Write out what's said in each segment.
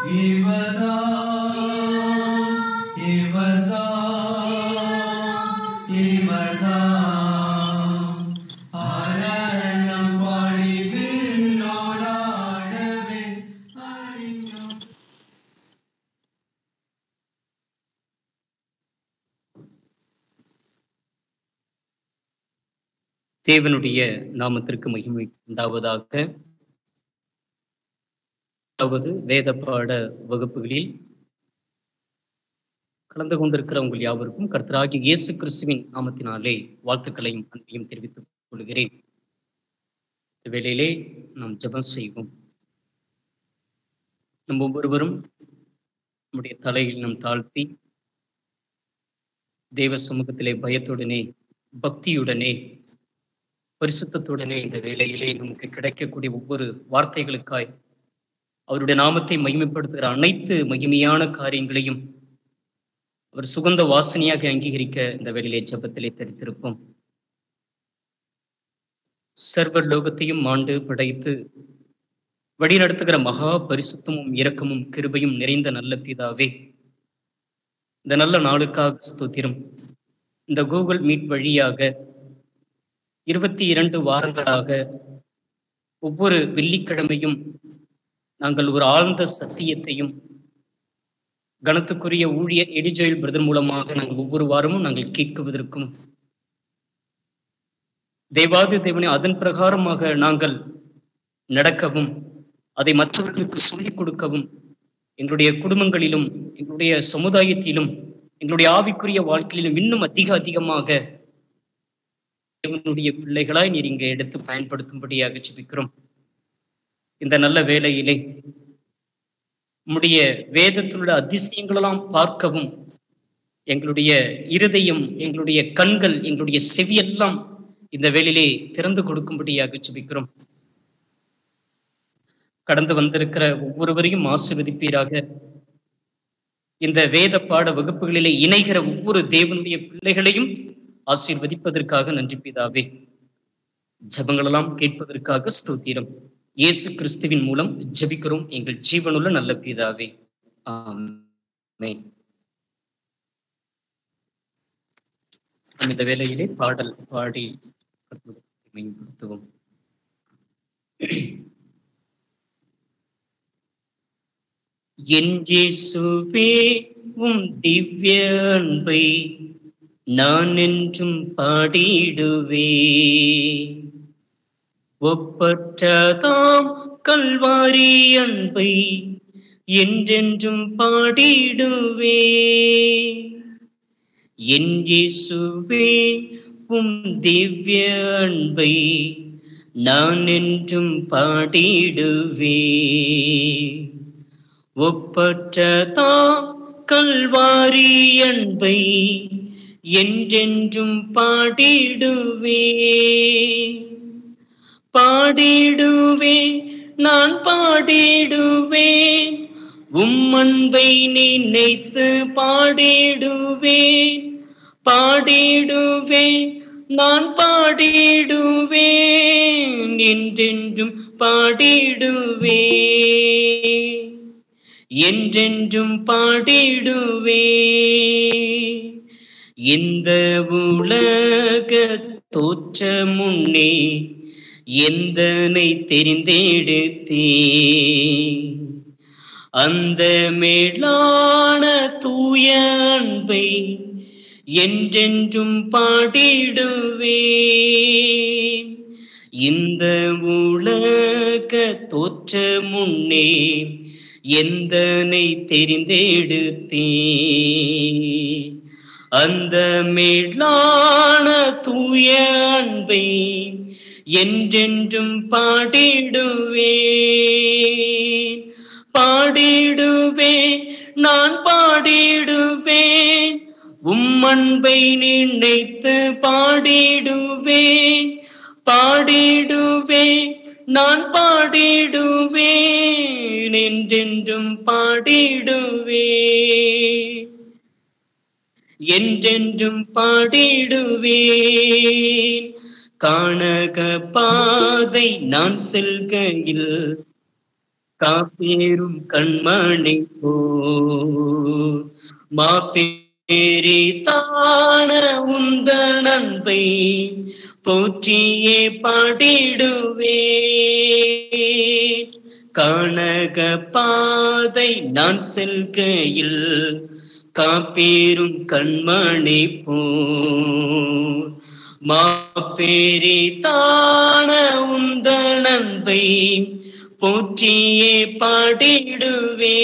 தேவனுடைய நாமத்திற்கு மகிமை உண்டாவதாக அதாவது வேத பாட வகுப்புகளில் கலந்து கொண்டிருக்கிற உங்கள் யாவருக்கும் கர்த்தராகிய இயேசு கிறிஸ்துவின் நாமத்தினாலே வாழ்த்துக்களையும் அன்பையும் தெரிவித்துக் கொள்கிறேன் இந்த வேளையிலே நாம் ஜெபம் செய்வோம் நம் ஒவ்வொருவரும் நம்முடைய தலையில் நம் தாழ்த்தி தேவ சமூகத்திலே பயத்துடனே பக்தியுடனே பரிசுத்தத்துடனே இந்த வேளையிலே நமக்கு கிடைக்கக்கூடிய ஒவ்வொரு வார்த்தைகளுக்காய் அவருடைய நாமத்தை மகிமைப்படுத்துகிற அனைத்து மகிமையான காரியங்களையும் அவர் சுகந்த வாசனையாக அங்கீகரிக்க இந்த வேளையிலே ஜபத்திலே தரித்திருப்போம் சர்வர் லோகத்தையும் ஆண்டு படைத்து வழிநடத்துகிற மகா பரிசுத்தமும் இரக்கமும் கிருபையும் நிறைந்த நல்ல பிதாவே இந்த நல்ல நாளுக்காக ஸ்தோத்திரம் இந்த கூகுள் மீட் வழியாக இருபத்தி இரண்டு வாரங்களாக ஒவ்வொரு வெள்ளிக்கிழமையும் நாங்கள் ஒரு ஆழ்ந்த சத்தியத்தையும் கனத்துக்குரிய ஊழியர் எடிஜோயில் பிரதர் மூலமாக நாங்கள் ஒவ்வொரு வாரமும் நாங்கள் கேட்குவதற்கும் தேவாதி தேவனை அதன் பிரகாரமாக நாங்கள் நடக்கவும் அதை மற்றவர்களுக்கு சொல்லிக் கொடுக்கவும் எங்களுடைய குடும்பங்களிலும் எங்களுடைய சமுதாயத்திலும் எங்களுடைய ஆவிக்குரிய வாழ்க்கையிலும் இன்னும் அதிக அதிகமாக தேவனுடைய பிள்ளைகளாய் நீர் இங்கே எடுத்து பயன்படுத்தும்படியாக ஜெபிக்கிறோம் இந்த நல்ல வேலையிலே உம்முடைய வேதத்திலுள்ள அதிசயங்களெல்லாம் பார்க்கவும் எங்களுடைய இருதயம் எங்களுடைய கண்கள் எங்களுடைய செவியெல்லாம் இந்த வேலையிலே திறந்து கொடுக்கும்படியாக ஜெபிக்கிறோம் கடந்து வந்திருக்கிற ஒவ்வொருவரையும் ஆசிர்வதிப்பீராக இந்த வேத பாட வகுப்புகளிலே இணைகிற ஒவ்வொரு தேவனுடைய பிள்ளைகளையும் ஆசீர்வதிப்பதற்காக நன்றி பிதாவே ஜபங்களெல்லாம் கேட்பதற்காக ஸ்தோத்திரம் இயேசு கிறிஸ்துவின் மூலம் ஜெபிக்கிறோம் எங்கள் ஜீவனுள்ள நல்ல பிதாவே ஆமென் நாம் இந்த வேளையிலே பாடல் பாடி கர்த்தருடைய மேம்படுத்துவோம் என் இயேசுவே உம் திவ்ய அன்பை நான் என்றும் பாடிடுவே ஒப்பற்றதாம் கல்வாரி அன்பை என்றென்றும் பாடிடுவே என் இயேசுவே உம் திவ்ய அன்பை நான் என்றும் பாடிடுவே ஒப்பற்றதாம் கல்வாரி அன்பை என்றென்றும் பாடிடுவே பாடிடுவேன் நான் பாடிடுவேன் உம் அன்பை நினைத்து பாடிடுவேன் பாடிடுவேன் நான் பாடிடுவேன் என்றென்றும் பாடிடுவேன் என்றென்றும் பாடிடுவேன் இந்த உலக தோற்ற முன்னே எந்தனை தெரிந்தெடுத்தே அந்த மேலான தூய அன்பை என்றென்றும் பாடிடுவே இந்த உலக தோற்ற முன்னே எந்தனை தெரிந்தெடுத்தே அந்த மேலான தூய அன்பை என்றென்றும் பாடிடுவேன் பாடிடுவேன் நான் பாடிடுவேன் உம் அன்பை நினைத்து பாடிடுவேன் பாடிடுவேன் நான் பாடிடுவேன் என்றென்றும் பாடிடுவேன் என்றென்றும் பாடிடுவேன் காணக பாதை நான் செல்கையில் காப்பேரும் கண்மணி போ மாப்பேரி தான உந்த நன்பை போற்றியே பாடிடுவே காணக பாதை நான் செல்கையில் காப்பேரும் கண்மணி போ மாப்பேரி தான உந்த நன்பை போற்றியே பாடிடுவே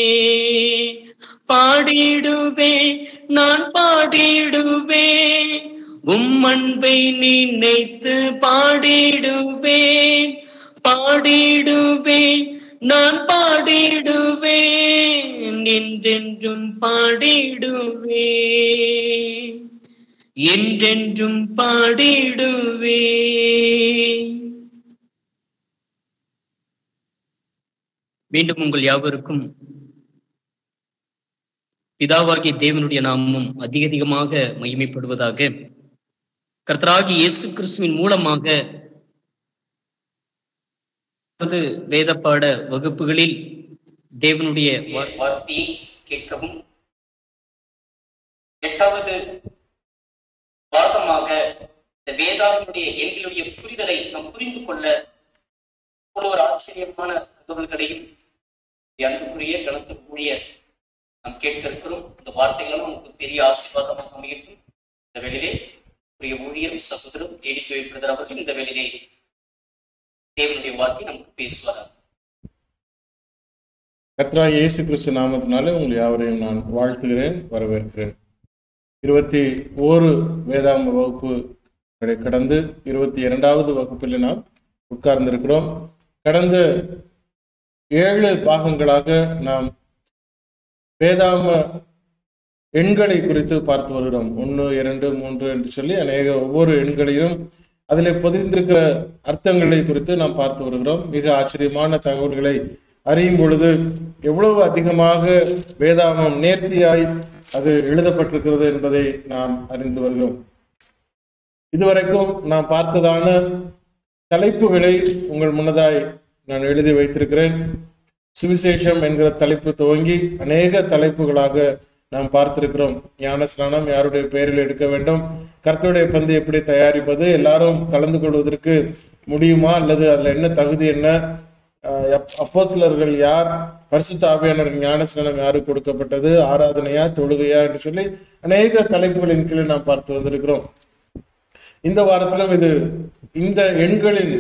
பாடிடுவே நான் பாடிடுவே உம் அன்பை நினைத்து பாடிடுவேன் பாடிடுவேன் நான் பாடிடுவேன் என்றென்றும் பாடிடுவேன் என்றென்றும் பாடிடுவேன் மீண்டும் உங்கள் யாவருக்கும் பிதாவாகிய தேவனுடைய நாமம் அதிக அதிகமாக மகிமைப்படுவதாக கர்த்தராகி இயேசு கிறிஸ்துவின் மூலமாக வேத பாட வகுப்புகளில் தேவனுடைய வார்த்தையை கேட்கவும் எட்டாவது பாகமாக இந்த வேதாவினுடைய எங்களுடைய புரிதலை நாம் புரிந்து கொள்ள ஒரு ஆச்சரியமான தகவல்களையும் அன்புக்குரிய கணத்துக்குரிய நாம் கேட்க இருக்கிறோம் இந்த வார்த்தைகளும் நமக்கு பெரிய ஆசீர்வாதமாக அமையட்டும் இந்த வேளையிலே உரிய ஊழியர் சகோதரர் ஏடி ஜோய்பிரதர் அவர்கள் இந்த வேளையிலே தேவனுடைய வார்த்தை நமக்கு பேசுவார் கத்ரா இயேசு கிறிஸ்து நாமத்தினாலே உங்கள் யாவரையும் நான் வாழ்த்துகிறேன் வரவேற்கிறேன் இருபத்தி ஓரு வேதாந்த வகுப்பு கடந்து இருபத்தி இரண்டாவது வகுப்பில் நாம் உட்கார்ந்திருக்கிறோம் கடந்த ஏழு பாகங்களாக நாம் வேதாம எண்களை குறித்து பார்த்து வருகிறோம் ஒன்று இரண்டு மூன்று என்று சொல்லி அநேக ஒவ்வொரு எண்களையும் அதில் பொதிந்திருக்கிற அர்த்தங்களை குறித்து நாம் பார்த்து வருகிறோம் மிக ஆச்சரியமான தகவல்களை அறியும் பொழுது எவ்வளவு அதிகமாக வேதாமம் நேர்த்தியாய் அது எழுதப்பட்டிருக்கிறது என்பதை நாம் அறிந்து வருகிறோம் இதுவரைக்கும் நாம் பார்த்ததான தலைப்புகளை உங்கள் முன்னதாய் நான் எழுதி வைத்திருக்கிறேன் சுவிசேஷம் என்கிற தலைப்பு துவங்கி அநேக தலைப்புகளாக நாம் பார்த்திருக்கிறோம் ஞான ஸ்நானம் யாருடைய பெயரில் எடுக்க வேண்டும் கர்த்தருடைய பந்து எப்படி தயாரிப்பது எல்லாரும் கலந்து கொள்வதற்கு முடியுமா அல்லது அதுல என்ன தகுதி என்ன அப்போ சிலர்கள் யார் பரிசுத்த ஆவியானர் ஞான ஸ்நானம் யாருக்கு கொடுக்கப்பட்டது ஆராதனையா தொழுகையா என்று சொல்லி அநேக தலைப்புகளின் கீழே நாம் பார்த்து வந்திருக்கிறோம் இந்த வாரத்திலும் இது இந்த எண்களின்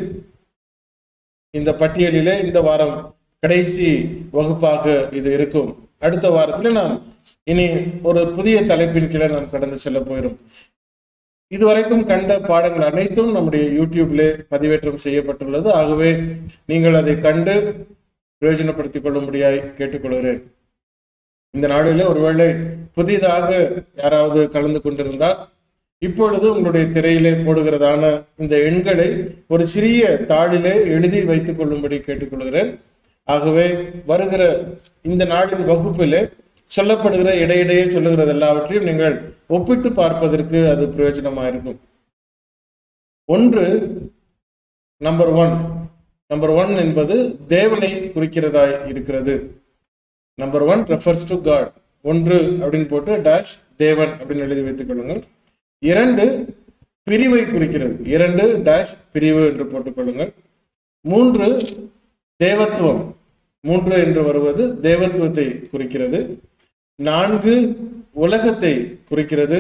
இந்த பட்டியலிலே இந்த வாரம் கடைசி வகுப்பாக இது இருக்கும் அடுத்த வாரத்தில் நாம் இனி ஒரு புதிய தலைப்பின் கீழே நாம் கடந்து செல்ல போயிடும் இதுவரைக்கும் கண்ட பாடங்கள் அனைத்தும் நம்முடைய யூடியூப்ல பதிவேற்றம் செய்யப்பட்டுள்ளது ஆகவே நீங்கள் அதை கண்டு பிரயோஜனப்படுத்திக் கொள்ளும்படியாய் கேட்டுக்கொள்கிறேன் இந்த நாளில் ஒருவேளை புதிதாக யாராவது கலந்து கொண்டிருந்தால் இப்பொழுது உங்களுடைய திரையிலே போடுகிறதான இந்த எண்களை ஒரு சிறிய தாளிலே எழுதி வைத்துக் கொள்ளும்படி கேட்டுக்கொள்கிறேன் ஆகவே வருகிற இந்த நாளின் வகுப்பிலே சொல்லப்படுகிற இடையிடையே சொல்லுகிறது எல்லாவற்றையும் நீங்கள் ஒப்பிட்டு பார்ப்பதற்கு அது பிரயோஜனமா இருக்கும் ஒன்று நம்பர் ஒன் நம்பர் ஒன் என்பது தேவனை குறிக்கிறதாய் இருக்கிறது number one refers to God ஒன்று அப்படின்னு போட்டு டேஷ் தேவன் அப்படின்னு எழுதி வைத்துக் கொள்ளுங்கள் இரண்டு பிரிவை குறிக்கிறது இரண்டு டேஷ் பிரிவு என்று போட்டுக்கொள்ளுங்கள் மூன்று தேவத்துவம் மூன்று என்று வருவது தேவத்துவத்தை குறிக்கிறது நான்கு உலகத்தை குறிக்கிறது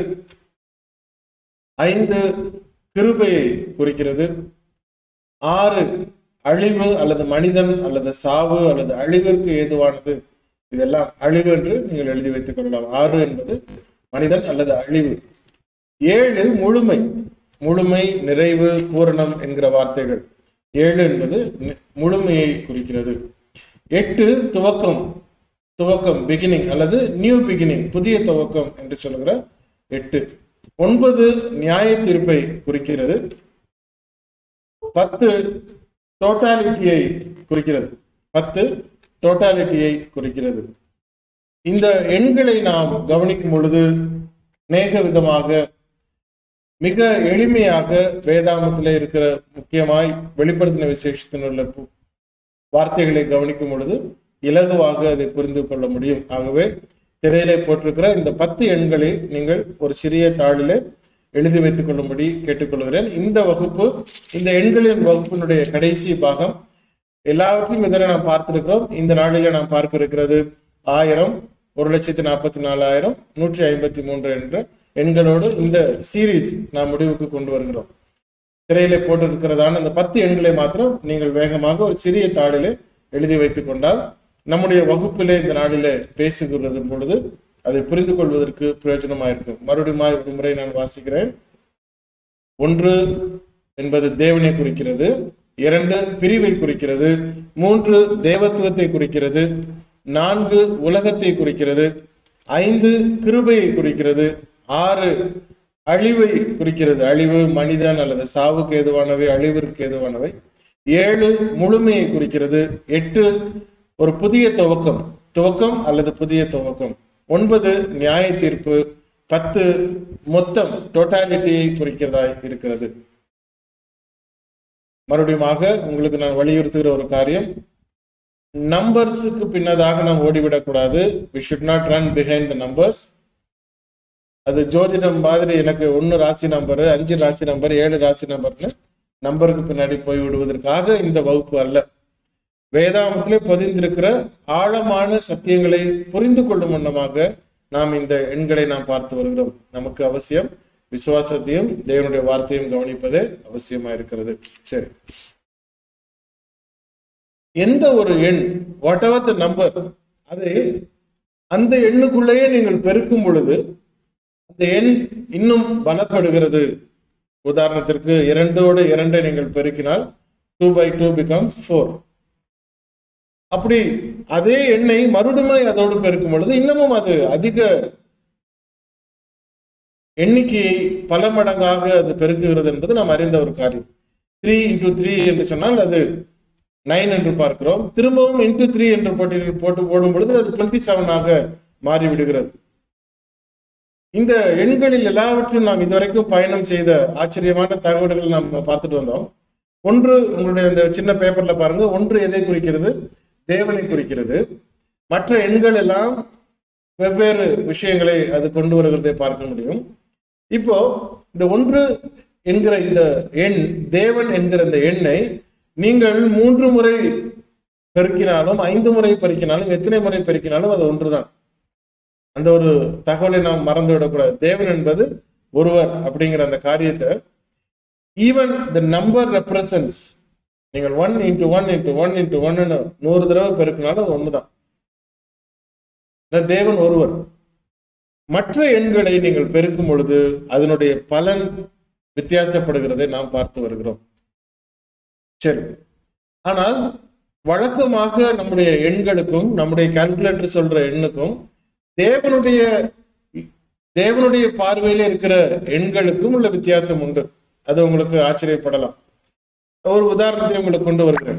ஐந்து கிருபையை குறிக்கிறது ஆறு அழிவு அல்லது மனிதன் அல்லது சாவு அல்லது அழிவிற்கு ஏதுவானது இதெல்லாம் அழிவு என்று நீங்கள் எழுதி வைத்துக் கொள்ளலாம் ஆறு என்பது மனிதன் அல்லது அழிவு ஏழு முழுமை முழுமை நிறைவு பூரணம் என்கிற வார்த்தைகள் ஏழு என்பது முழுமையை குறிக்கிறது எட்டு துவக்கம் துவக்கம் பிகினிங் அல்லது நியூ பிகினிங் புதிய துவக்கம் என்று சொல்லுகிற எட்டு ஒன்பது நியாய தீர்ப்பை குறிக்கிறது பத்து டோட்டாலிட்டியை குறிக்கிறது பத்து டோட்டாலிட்டியை குறிக்கிறது இந்த எண்களை நாம் கவனிக்கும் பொழுது அநேக விதமாக மிக எளிமையாக வேதாமத்தில் இருக்கிற முக்கியமாய் வெளிப்படுத்தின விசேஷத்தினுள்ள வார்த்தைகளை கவனிக்கும் பொழுது இலகுவாக அதை புரிந்து கொள்ள முடியும் ஆகவே திரையிலே போட்டிருக்கிற இந்த பத்து எண்களை நீங்கள் ஒரு சிறிய தாளிலே எழுதி வைத்துக் கொள்ளும்படி கேட்டுக்கொள்கிறேன் இந்த வகுப்பு இந்த எண்களின் வகுப்பினுடைய கடைசி பாகம் எல்லாவற்றையும் இதனை நாம் பார்த்திருக்கிறோம் இந்த நாளிலே நாம் பார்க்க இருக்கிறது ஆயிரம் ஒரு லட்சத்தி நாற்பத்தி நாலாயிரம் நூற்றி ஐம்பத்தி மூன்று என்ற எண்களோடு இந்த சீரீஸ் நாம் முடிவுக்கு கொண்டு வருகிறோம் திரையிலே போட்டிருக்கிறதான இந்த பத்து எண்களை மாத்திரம் நீங்கள் வேகமாக ஒரு சிறிய தாளிலே எழுதி வைத்துக் கொண்டால் நம்முடைய வகுப்பிலே இந்த நாளிலே பேசுகிறது பொழுது அதை புரிந்து கொள்வதற்கு பிரயோஜனமாயிருக்கும் மறுபடியும் ஒரு முறை நான் வாசிக்கிறேன் ஒன்று என்பது தேவனை குறிக்கிறது இரண்டு பிரிவை குறிக்கிறது மூன்று தேவத்துவத்தை குறிக்கிறது நான்கு உலகத்தை குறிக்கிறது ஐந்து கிருபையை குறிக்கிறது ஆறு அழிவை குறிக்கிறது அழிவு மனிதன் அல்லது சாவுக்கு ஏதுவானவை அழிவிற்கு ஏதுவானவை ஏழு முழுமையை குறிக்கிறது எட்டு ஒரு புதிய துவக்கம் துவக்கம் அல்லது புதிய துவக்கம் ஒன்பது நியாய தீர்ப்பு பத்து மொத்தம் டோட்டாலிட்டியை குறிக்கிறதாய் இருக்கிறது மறுபடியுமாக உங்களுக்கு நான் வலியுறுத்துகிற ஒரு காரியம் நம்பர்ஸுக்கு பின்னதாக நாம் ஓடிவிடக்கூடாது we should not run behind the numbers அது ஜோதிடம் மாதிரி எனக்கு ஒன்று ராசி நம்பர் அஞ்சு ராசி நம்பர் ஏழு ராசி நம்பர்னு நம்பருக்கு பின்னாடி போய் விடுவதற்காக இந்த வகுப்பு அல்ல வேதாமத்திலே பதிந்திருக்கிற ஆழமான சத்தியங்களை புரிந்து கொள்ளும் வண்ணமாக நாம் இந்த எண்களை நாம் பார்த்து வருகிறோம் நமக்கு அவசியம் விசுவாசத்தையும் தேவனுடைய வார்த்தையும் கவனிப்பதே அவசியமா இருக்கிறது சரி எந்த ஒரு எண் வாட் எவர் த நம்பர் அதை அந்த எண்ணுக்குள்ளேயே நீங்கள் பெருக்கும் பொழுது அந்த எண் இன்னும் பலப்படுகிறது உதாரணத்திற்கு இரண்டோடு இரண்டை நீங்கள் பெருக்கினால் two by two becomes four அப்படி அதே எண்ணை மறுபடியும் அதோடு பெருக்கும் பொழுது இன்னமும் அது அதிக எண்ணிக்கையை பல மடங்காக அது பெருக்குகிறது என்பது நாம் அறிந்த ஒரு காரியம் த்ரீ இன்டூ த்ரீ என்று சொன்னால் அது நைன் என்று பார்க்கிறோம் திரும்பவும் இன்டூ த்ரீ என்று போட்டி போட்டு போடும் பொழுது அது டுவெண்ட்டி செவனாக மாறிவிடுகிறது இந்த எண்களில் எல்லாவற்றையும் நாம் இதுவரைக்கும் பயணம் செய்த ஆச்சரியமான தகவல்களை நாம் பார்த்துட்டு வந்தோம் ஒன்று உங்களுடைய இந்த சின்ன பேப்பர்ல பாருங்க ஒன்று எதை குறிக்கிறது தேவனை குறிக்கிறது மற்ற எண்கள் எல்லாம் வெவ்வேறு விஷயங்களை அது கொண்டு வருகிறதை பார்க்க முடியும் இப்போ இந்த ஒன்று என்கிற இந்த எண் தேவன் என்கிற இந்த எண்ணை நீங்கள் மூன்று முறை பெருக்கினாலும் ஐந்து முறை பெருக்கினாலும் எத்தனை முறை பெருக்கினாலும் அது ஒன்றுதான் அந்த ஒரு தகவலை நாம் மறந்து விடக்கூடாது தேவன் என்பது ஒருவர் அப்படிங்கிற அந்த காரியத்தை ஈவன் த நம்பர் ரெப்ரசன்ஸ் நீங்கள் one into one into one into ஒன்னு நூறு தடவை பெருக்கினாலும் அது ஒண்ணுதான் தேவன் ஒருவர் மற்ற எண்களை நீங்கள் பெருக்கும் பொழுது அதனுடைய பலன் வித்தியாசப்படுகிறதை நாம் பார்த்து வருகிறோம் சரி ஆனால் வழக்கமாக நம்முடைய எண்களுக்கும் நம்முடைய கால்குலேட்டர் சொல்ற எண்ணுக்கும் தேவனுடைய தேவனுடைய பார்வையில இருக்கிற எண்களுக்கும் உள்ள வித்தியாசம் உண்டு அது உங்களுக்கு ஆச்சரியப்படலாம் ஒரு உதாரணத்தை உங்களுக்கு கொண்டு வருகிறேன்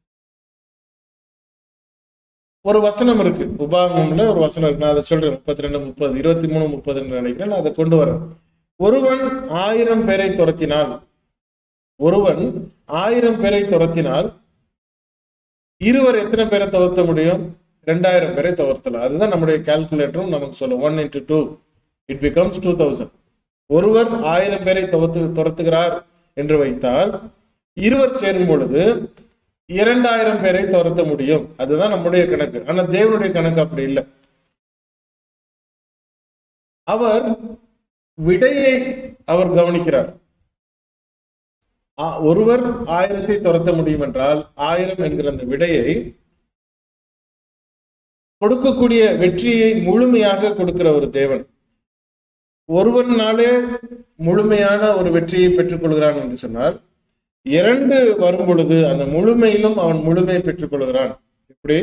ஒரு வசனம் இருக்கு உபாகமம்ல ஒரு வசனம் இருக்கு நான் அதை சொல்றேன் முப்பத்தி ரெண்டு முப்பது இருபத்தி மூணு முப்பதுன்னு நினைக்கிறேன் நான் அதை கொண்டு வரேன் ஒருவன் ஆயிரம் பேரை துரத்தினால் ஒருவன் ஆயிரம் பேரை துரத்தினால் இருவர் எத்தனை பேரை துரத்த முடியும் ரெண்டாயிரம் பேரை துரத்தலாம் அதுதான் நம்முடைய கால்குலேட்டரும் நமக்கு சொல்லும் one into two it becomes two thousand ஒருவர் ஆயிரம் பேரை துரத்து துரத்துகிறார் என்று வைத்தால் இருவர் சேரும் பொழுது இரண்டாயிரம் பேரை துரத்த முடியும் அதுதான் நம்முடைய கணக்கு ஆனா தேவனுடைய கணக்கு அப்படி இல்லை அவர் விடையை அவர் கவனிக்கிறார் ஒருவர் ஆயிரத்தை துரத்த முடியும் என்றால் ஆயிரம் என்கிற அந்த விடையை கொடுக்கக்கூடிய வெற்றியை முழுமையாக கொடுக்கிற ஒரு தேவன் ஒருவனாலே முழுமையான ஒரு வெற்றியை பெற்றுக் கொள்கிறான் என்று சொன்னால் இரண்டு வரும் பொழுது அந்த முழுமையிலும் அவன் முழுமையை பெற்றுக் கொள்கிறான் இப்படி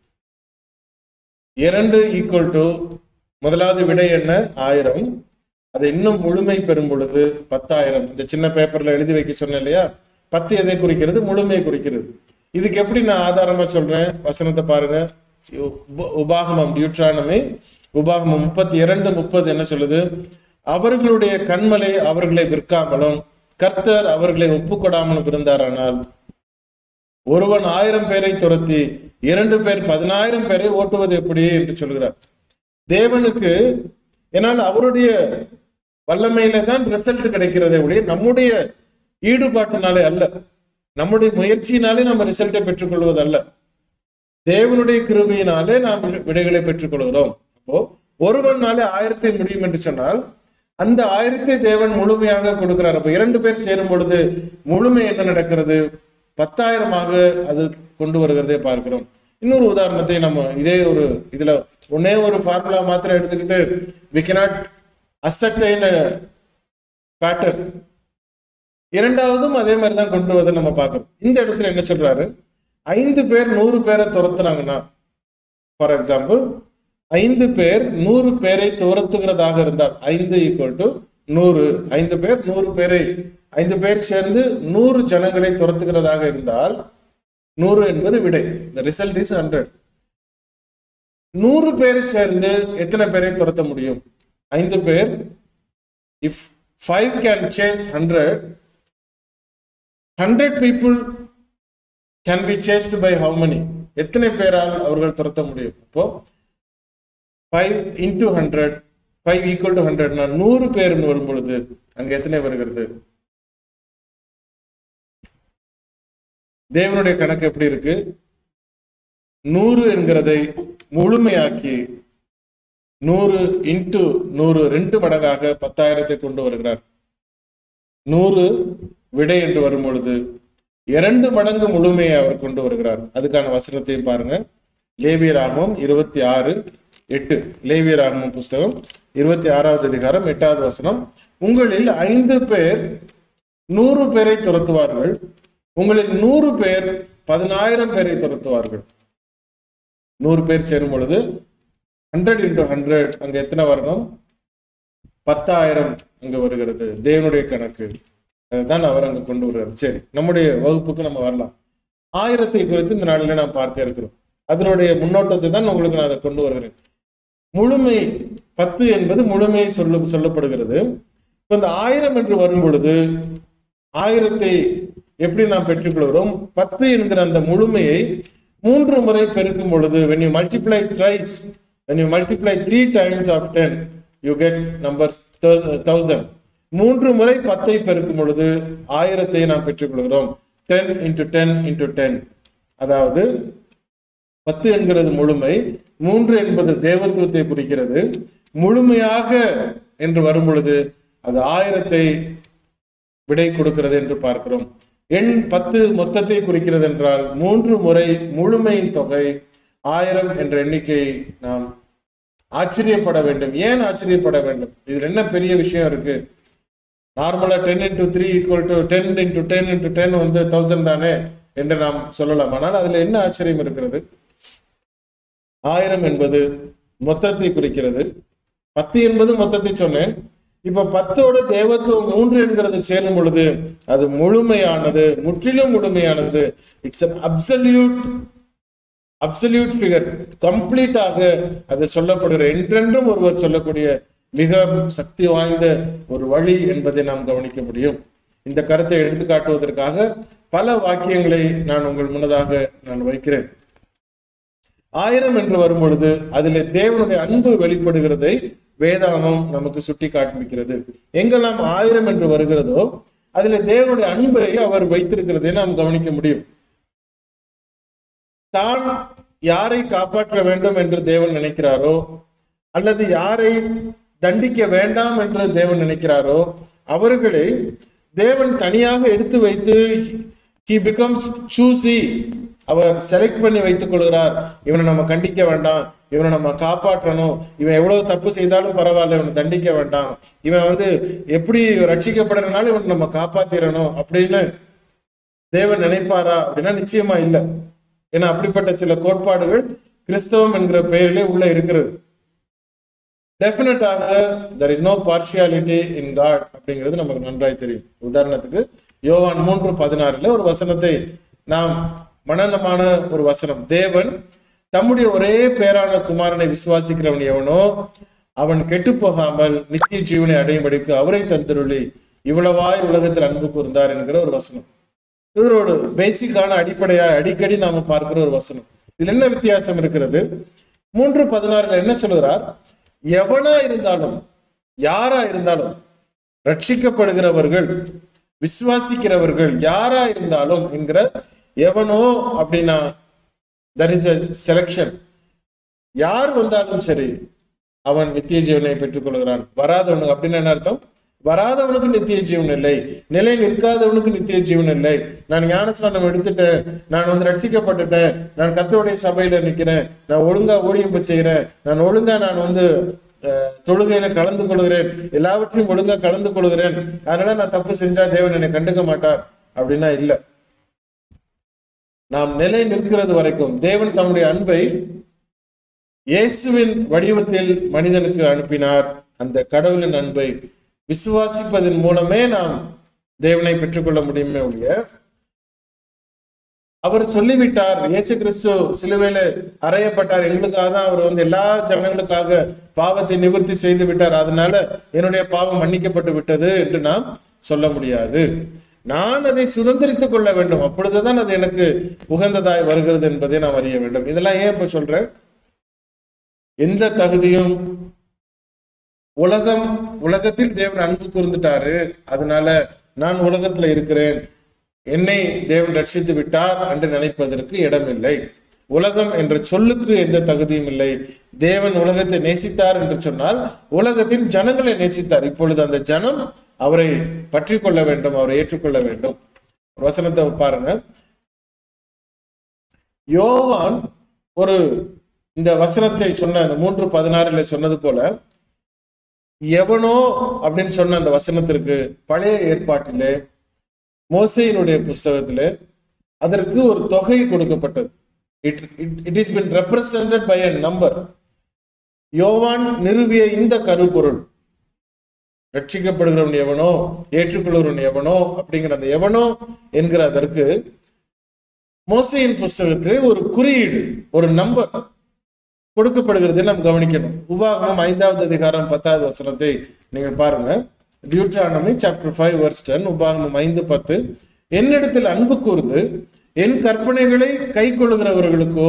இரண்டு ஈக்குவல் டு முதலாவது விடை என்ன ஆயிரம் அது இன்னும் முழுமை பெறும் பொழுது பத்தாயிரம் இந்த சின்ன பேப்பர்ல எழுதி வைக்க சொன்னேன் இல்லையா பத்து எதை குறிக்கிறது முழுமையை குறிக்கிறது இதுக்கு எப்படி நான் ஆதாரமா சொல்றேன் வசனத்தை பாருங்க உபாகமம் டியூட்ரானமி உபாகமம் முப்பத்தி இரண்டு முப்பது என்ன சொல்லுது அவர்களுடைய கண்மலை அவர்களை விற்காமலும் கர்த்தர் அவர்களை ஒப்புக்கொடாமலும் இருந்தாரானால் ஒருவன் ஆயிரம் பேரை துரத்தி இரண்டு பேர் பதினாயிரம் பேரை ஓட்டுவது எப்படி என்று சொல்கிறார் தேவனுக்கு ஏன்னால் அவருடைய வல்லமையில தான் ரிசல்ட் கிடைக்கிறதே ஒழிய நம்முடைய ஈடுபாட்டினாலே அல்ல நம்முடைய முயற்சியினாலே நம்ம ரிசல்ட்டை பெற்றுக்கொள்வது அல்ல தேவனுடைய கிருபையினாலே நாம் விடைகளை பெற்றுக்கொள்கிறோம் அப்போ ஒருவனாலே ஆயிரத்தை முடியும் என்று சொன்னால் அந்த ஆயிரத்தை தேவன் முழுமையாக கொடுக்கிறார் அப்ப இரண்டு பேர் சேரும் பொழுது முழுமை என்ன நடக்கிறது பத்தாயிரமாக அது கொண்டு வருகிறதை பார்க்கிறோம் இன்னொரு உதாரணத்தை நம்ம இதே ஒரு இதுல ஒன்னே ஒரு ஃபார்முலா மாத்திரம் எடுத்துக்கிட்டு we cannot ascertain a pattern இரண்டாவதும் அதே மாதிரி தான் கொண்டு வரதை நம்ம பார்க்கிறோம் இந்த இடத்துல என்ன சொல்றாரு ஐந்து பேர் நூறு பேரை துரத்துனாங்கன்னா ஃபார் எக்ஸாம்பிள் ஐந்து பேர் நூறு பேரை துரத்துகிறதாக இருந்தால் ஐந்து ஈக்குவல் டு நூறு ஐந்து பேர் நூறு பேரை ஐந்து பேர் சேர்ந்து நூறு ஜனங்களை துரத்துகிறதாக இருந்தால் நூறு என்பது விடை the ரிசல்ட் இஸ் ஹண்ட்ரட் நூறு பேர் சேர்ந்து எத்தனை பேரை துரத்த முடியும் ஐந்து பேர் if five can chase hundred hundred people can be chased by how many எத்தனை பேரால் அவர்கள் துரத்த முடியும் இப்போ five into hundred five equal to ஹண்ட்ரட்னா நூறு பேர்னு வரும் பொழுது அங்க எத்தனை வருகிறது தேவனுடைய கணக்கு எப்படி இருக்கு நூறு என்கிறதை முழுமையாக்கி நூறு இன்டு நூறு ரெண்டு மடங்காக பத்தாயிரத்தை கொண்டு வருகிறார் நூறு விடை என்று வரும் பொழுது இரண்டு மடங்கு முழுமையை அவர் கொண்டு வருகிறார் அதுக்கான வசனத்தையும் பாருங்க லேவியராகமம் இருபத்தி ஆறு எட்டு லேவியராகமம் புஸ்தகம் இருபத்தி ஆறாவது அதிகாரம் எட்டாவது வசனம் உங்களில் ஐந்து பேர் நூறு பேரை துரத்துவார்கள் உங்களில் நூறு பேர் பதினாயிரம் பேரை துரத்துவார்கள் நூறு பேர் சேரும் பொழுது ஹண்ட்ரட் இன்டூ ஹண்ட்ரட் அங்க எத்தனை வரணும் பத்தாயிரம் அங்க வருகிறது தேவனுடைய கணக்கு அதுதான் அவர் அங்க கொண்டு வருகிறார் சரி நம்முடைய வகுப்புக்கு நம்ம வரலாம் ஆயிரத்தை குறித்து இந்த நாளில நாம் பார்க்க இருக்கிறோம் அதனுடைய முன்னோட்டத்தை தான் உங்களுக்கு நான் அதை கொண்டு வருகிறேன் முழுமை பத்து என்பது முழுமை சொல்ல சொல்லப்படுகிறது இப்ப இந்த ஆயிரம் என்று வரும் பொழுது ஆயிரத்தை எப்படி நாம் பெற்றுக்கொள்கிறோம் பத்து என்கிற அந்த முழுமையை மூன்று முறை பெருக்கும் பொழுது when you multiply thrice when you multiply three times of 10 you get numbers thousand மூன்று முறை பத்தை பெருக்கும் பொழுது ஆயிரத்தை நாம் பெற்றுக்கொள்கிறோம் ten into ten into ten அதாவது பத்து என்கிறது முழுமை மூன்று என்பது தேவத்துவத்தை குறிக்கிறது முழுமையாக என்று வரும் பொழுது அது ஆயிரத்தை விடை கொடுக்கிறது என்று பார்க்கிறோம் எண் பத்து மொத்தத்தை குறிக்கிறது என்றால் மூன்று முறை முழுமையின் தொகை ஆயிரம் என்ற எண்ணிக்கை நாம் ஆச்சரியப்பட வேண்டும் ஏன் ஆச்சரியப்பட வேண்டும் இதுல என்ன பெரிய விஷயம் இருக்கு நார்மலா ten into three equal to ten into ten into ten வந்து தௌசண்ட் தானே என்று நாம் சொல்லலாம் ஆனால் அதுல என்ன ஆச்சரியம் இருக்கிறது ஆயிரம் என்பது மொத்தத்தை குறிக்கிறது பத்து என்பது மொத்தத்தை சொன்னேன் இப்ப பத்தோட தேவத்துவம் மூன்று என்கிறது சேரும் பொழுது அது முழுமையானது முற்றிலும் முழுமையானது it's an absolute absolute figure கம்ப்ளீட்டாக அது சொல்லப்படுகிற என்றென்றும் ஒருவர் சொல்லக்கூடிய மிக சக்தி வாய்ந்த ஒரு வழி என்பதை நாம் கவனிக்க முடியும் இந்த கருத்தை எடுத்து காட்டுவதற்காக பல வாக்கியங்களை நான் உங்கள் முன்னதாக நான் வைக்கிறேன் ஆயிரம் என்று வரும் பொழுது அதில் தேவனுடைய அன்பு வெளிப்படுகிறதை வேதாகமம் நமக்கு சுட்டி காண்பிக்கிறது எங்கெல்லாம் ஆயிரம் என்று வருகிறதோ அதில் தேவனுடைய அன்பை அவர் வைத்திருக்கிறதை நாம் கவனிக்க முடியும் தான் யாரை காப்பாற்ற வேண்டும் என்று தேவன் நினைக்கிறாரோ அல்லது யாரை தண்டிக்க வேண்டாம் என்று தேவன் நினைக்கிறாரோ அவர்களை தேவன் தனியாக எடுத்து வைத்து ஹி பிகம்ஸ் சூசி அவர் செலக்ட் பண்ணி வைத்துக் கொள்கிறார் இவனை நம்ம கண்டிக்க வேண்டாம் இவனை நம்ம காப்பாற்றணும் இவன் எவ்வளவு தப்பு செய்தாலும் பரவாயில்ல இவனை தண்டிக்க வேண்டாம் இவன் வந்து எப்படி ரட்சிக்கப்படுறதுனால இவனை நம்ம காப்பாத்திரணும் அப்படின்னு தேவன் நினைப்பாரா அப்படின்னா நிச்சயமா இல்லை ஏன்னா அப்படிப்பட்ட சில கோட்பாடுகள் கிறிஸ்தவம் என்கிற பெயரிலே உள்ள இருக்கிறது டெஃபினட்டாக there is no partiality in God அப்படிங்கிறது நமக்கு நன்றாய் தெரியும் உதாரணத்துக்கு யோவான் மூன்று பதினாறுல ஒரு வசனத்தை நாம் மனநமான ஒரு வசனம் தேவன் தம்முடைய ஒரே பேரான குமாரனை விசுவாசிக்கிறவன் எவனோ அவன் கெட்டு போகாமல் நித்திய ஜீவனை அடையும்படிக்கு அவரை தந்திருளி இவ்வளவாய் உலகத்தில் அன்பு கூர்ந்தார் என்கிற ஒரு வசனம் இது ஒரு பேசிக்கான அடிப்படையா அடிக்கடி நாம பார்க்கிற ஒரு வசனம் இதுல என்ன வித்தியாசம் இருக்கிறது மூன்று பதினாறுல என்ன சொல்கிறார் எவனா இருந்தாலும் யாரா இருந்தாலும் ரட்சிக்கப்படுகிறவர்கள் விசுவாசிக்கிறவர்கள் யாரா இருந்தாலும் என்கிற எவனோ அப்படின்னா தட் இஸ் செலக்ஷன் யார் வந்தாலும் சரி அவன் நித்திய ஜீவனை பெற்றுக்கொள்கிறான் வராதவனுக்கு அப்படின்னு என்ன அர்த்தம் வராதவனுக்கு நித்திய ஜீவன் இல்லை நிலை நிற்காதவனுக்கு நித்திய ஜீவன் இல்லை நான் ஞானஸ்நானம் எடுத்துட்டேன் நான் வந்து ரட்சிக்கப்பட்டுட்டேன் நான் கர்த்தருடைய சபையில நிக்கிறேன் நான் ஒழுங்கா ஊழியம் செய்கிறேன் நான் ஒழுங்கா நான் வந்து அஹ், தொழுகையில கலந்து கொள்கிறேன் எல்லாவற்றையும் ஒழுங்கா கலந்து கொள்கிறேன் அதனால நான் தப்பு செஞ்சா தேவன் என்னை கண்டுக்க மாட்டார் அப்படின்னா இல்லை நாம் நிலை நிற்கிறது வரைக்கும் தேவன் தம்முடைய அன்பை இயேசுவின் வடிவத்தில் மனிதனுக்கு அனுப்பினார் அந்த கடவுளின் அன்பை விசுவாசிப்பதன் மூலமே நாம் தேவனை பெற்றுக்கொள்ள முடியுமே ஒழிய அவர் சொல்லிவிட்டார் இயேசு கிறிஸ்து சிலுவையில அறையப்பட்டார் எங்களுக்காக தான் அவர் வந்து எல்லா ஜனங்களுக்காக பாவத்தை நிவர்த்தி செய்து விட்டார் அதனால என்னுடைய பாவம் மன்னிக்கப்பட்டு விட்டது என்று நாம் சொல்ல முடியாது நான் அதை சுதந்திரித்துக் கொள்ள வேண்டும் அப்பொழுதுதான் அது எனக்கு உகந்ததாய் வருகிறது என்பதை நாம் அறிய வேண்டும் இதெல்லாம் ஏன் இப்ப சொல்றேன் எந்த தகுதியும் உலகம் உலகத்தில் தேவன் அன்பு கூர்ந்துட்டாரு அதனால நான் உலகத்துல இருக்கிறேன் என்னை தேவன் ரட்சித்து விட்டார் என்று நினைப்பதற்கு இடமில்லை உலகம் என்ற சொல்லுக்கு எந்த தகுதியும் இல்லை தேவன் உலகத்தை நேசித்தார் என்று சொன்னால் உலகத்தின் ஜனங்களை நேசித்தார் இப்பொழுது அந்த ஜனம் அவரை பற்றி கொள்ள வேண்டும் அவரை ஏற்றுக்கொள்ள வேண்டும் ஒரு வசனத்தை பாருங்க யோவான் ஒரு இந்த வசனத்தை சொன்ன அந்த மூன்று பதினாறுல சொன்னது போல எவனோ அப்படின்னு சொன்ன அந்த வசனத்திற்கு பழைய ஏற்பாட்டிலே மோசையினுடைய புஸ்தகத்திலே அதற்கு ஒரு தொகை கொடுக்கப்பட்டது it it is been represented by a number Yovan நிறுவிய இந்த கருப்பொருள் ரட்சிக்கப்படுகிறவன் எவனோ ஏற்றுக்கொள்கிறவன் எவனோ அப்படிங்கிற அந்த எவனோ என்கிற அதற்கு மோசையின் புஸ்தகத்திலே ஒரு குறியீடு ஒரு நம்பர் கொடுக்கப்படுகிறது நாம் கவனிக்கணும் உபாகமம் ஐந்தாவது அதிகாரம் பத்தாவது வசனத்தை நீங்கள் பாருங்க Deuteronomy chapter five verse ten உபாகமம் ஐந்து பத்து என்னிடத்தில் அன்பு கூர்ந்து என் கற்பனைகளை கை கொள்ளுகிறவர்களுக்கோ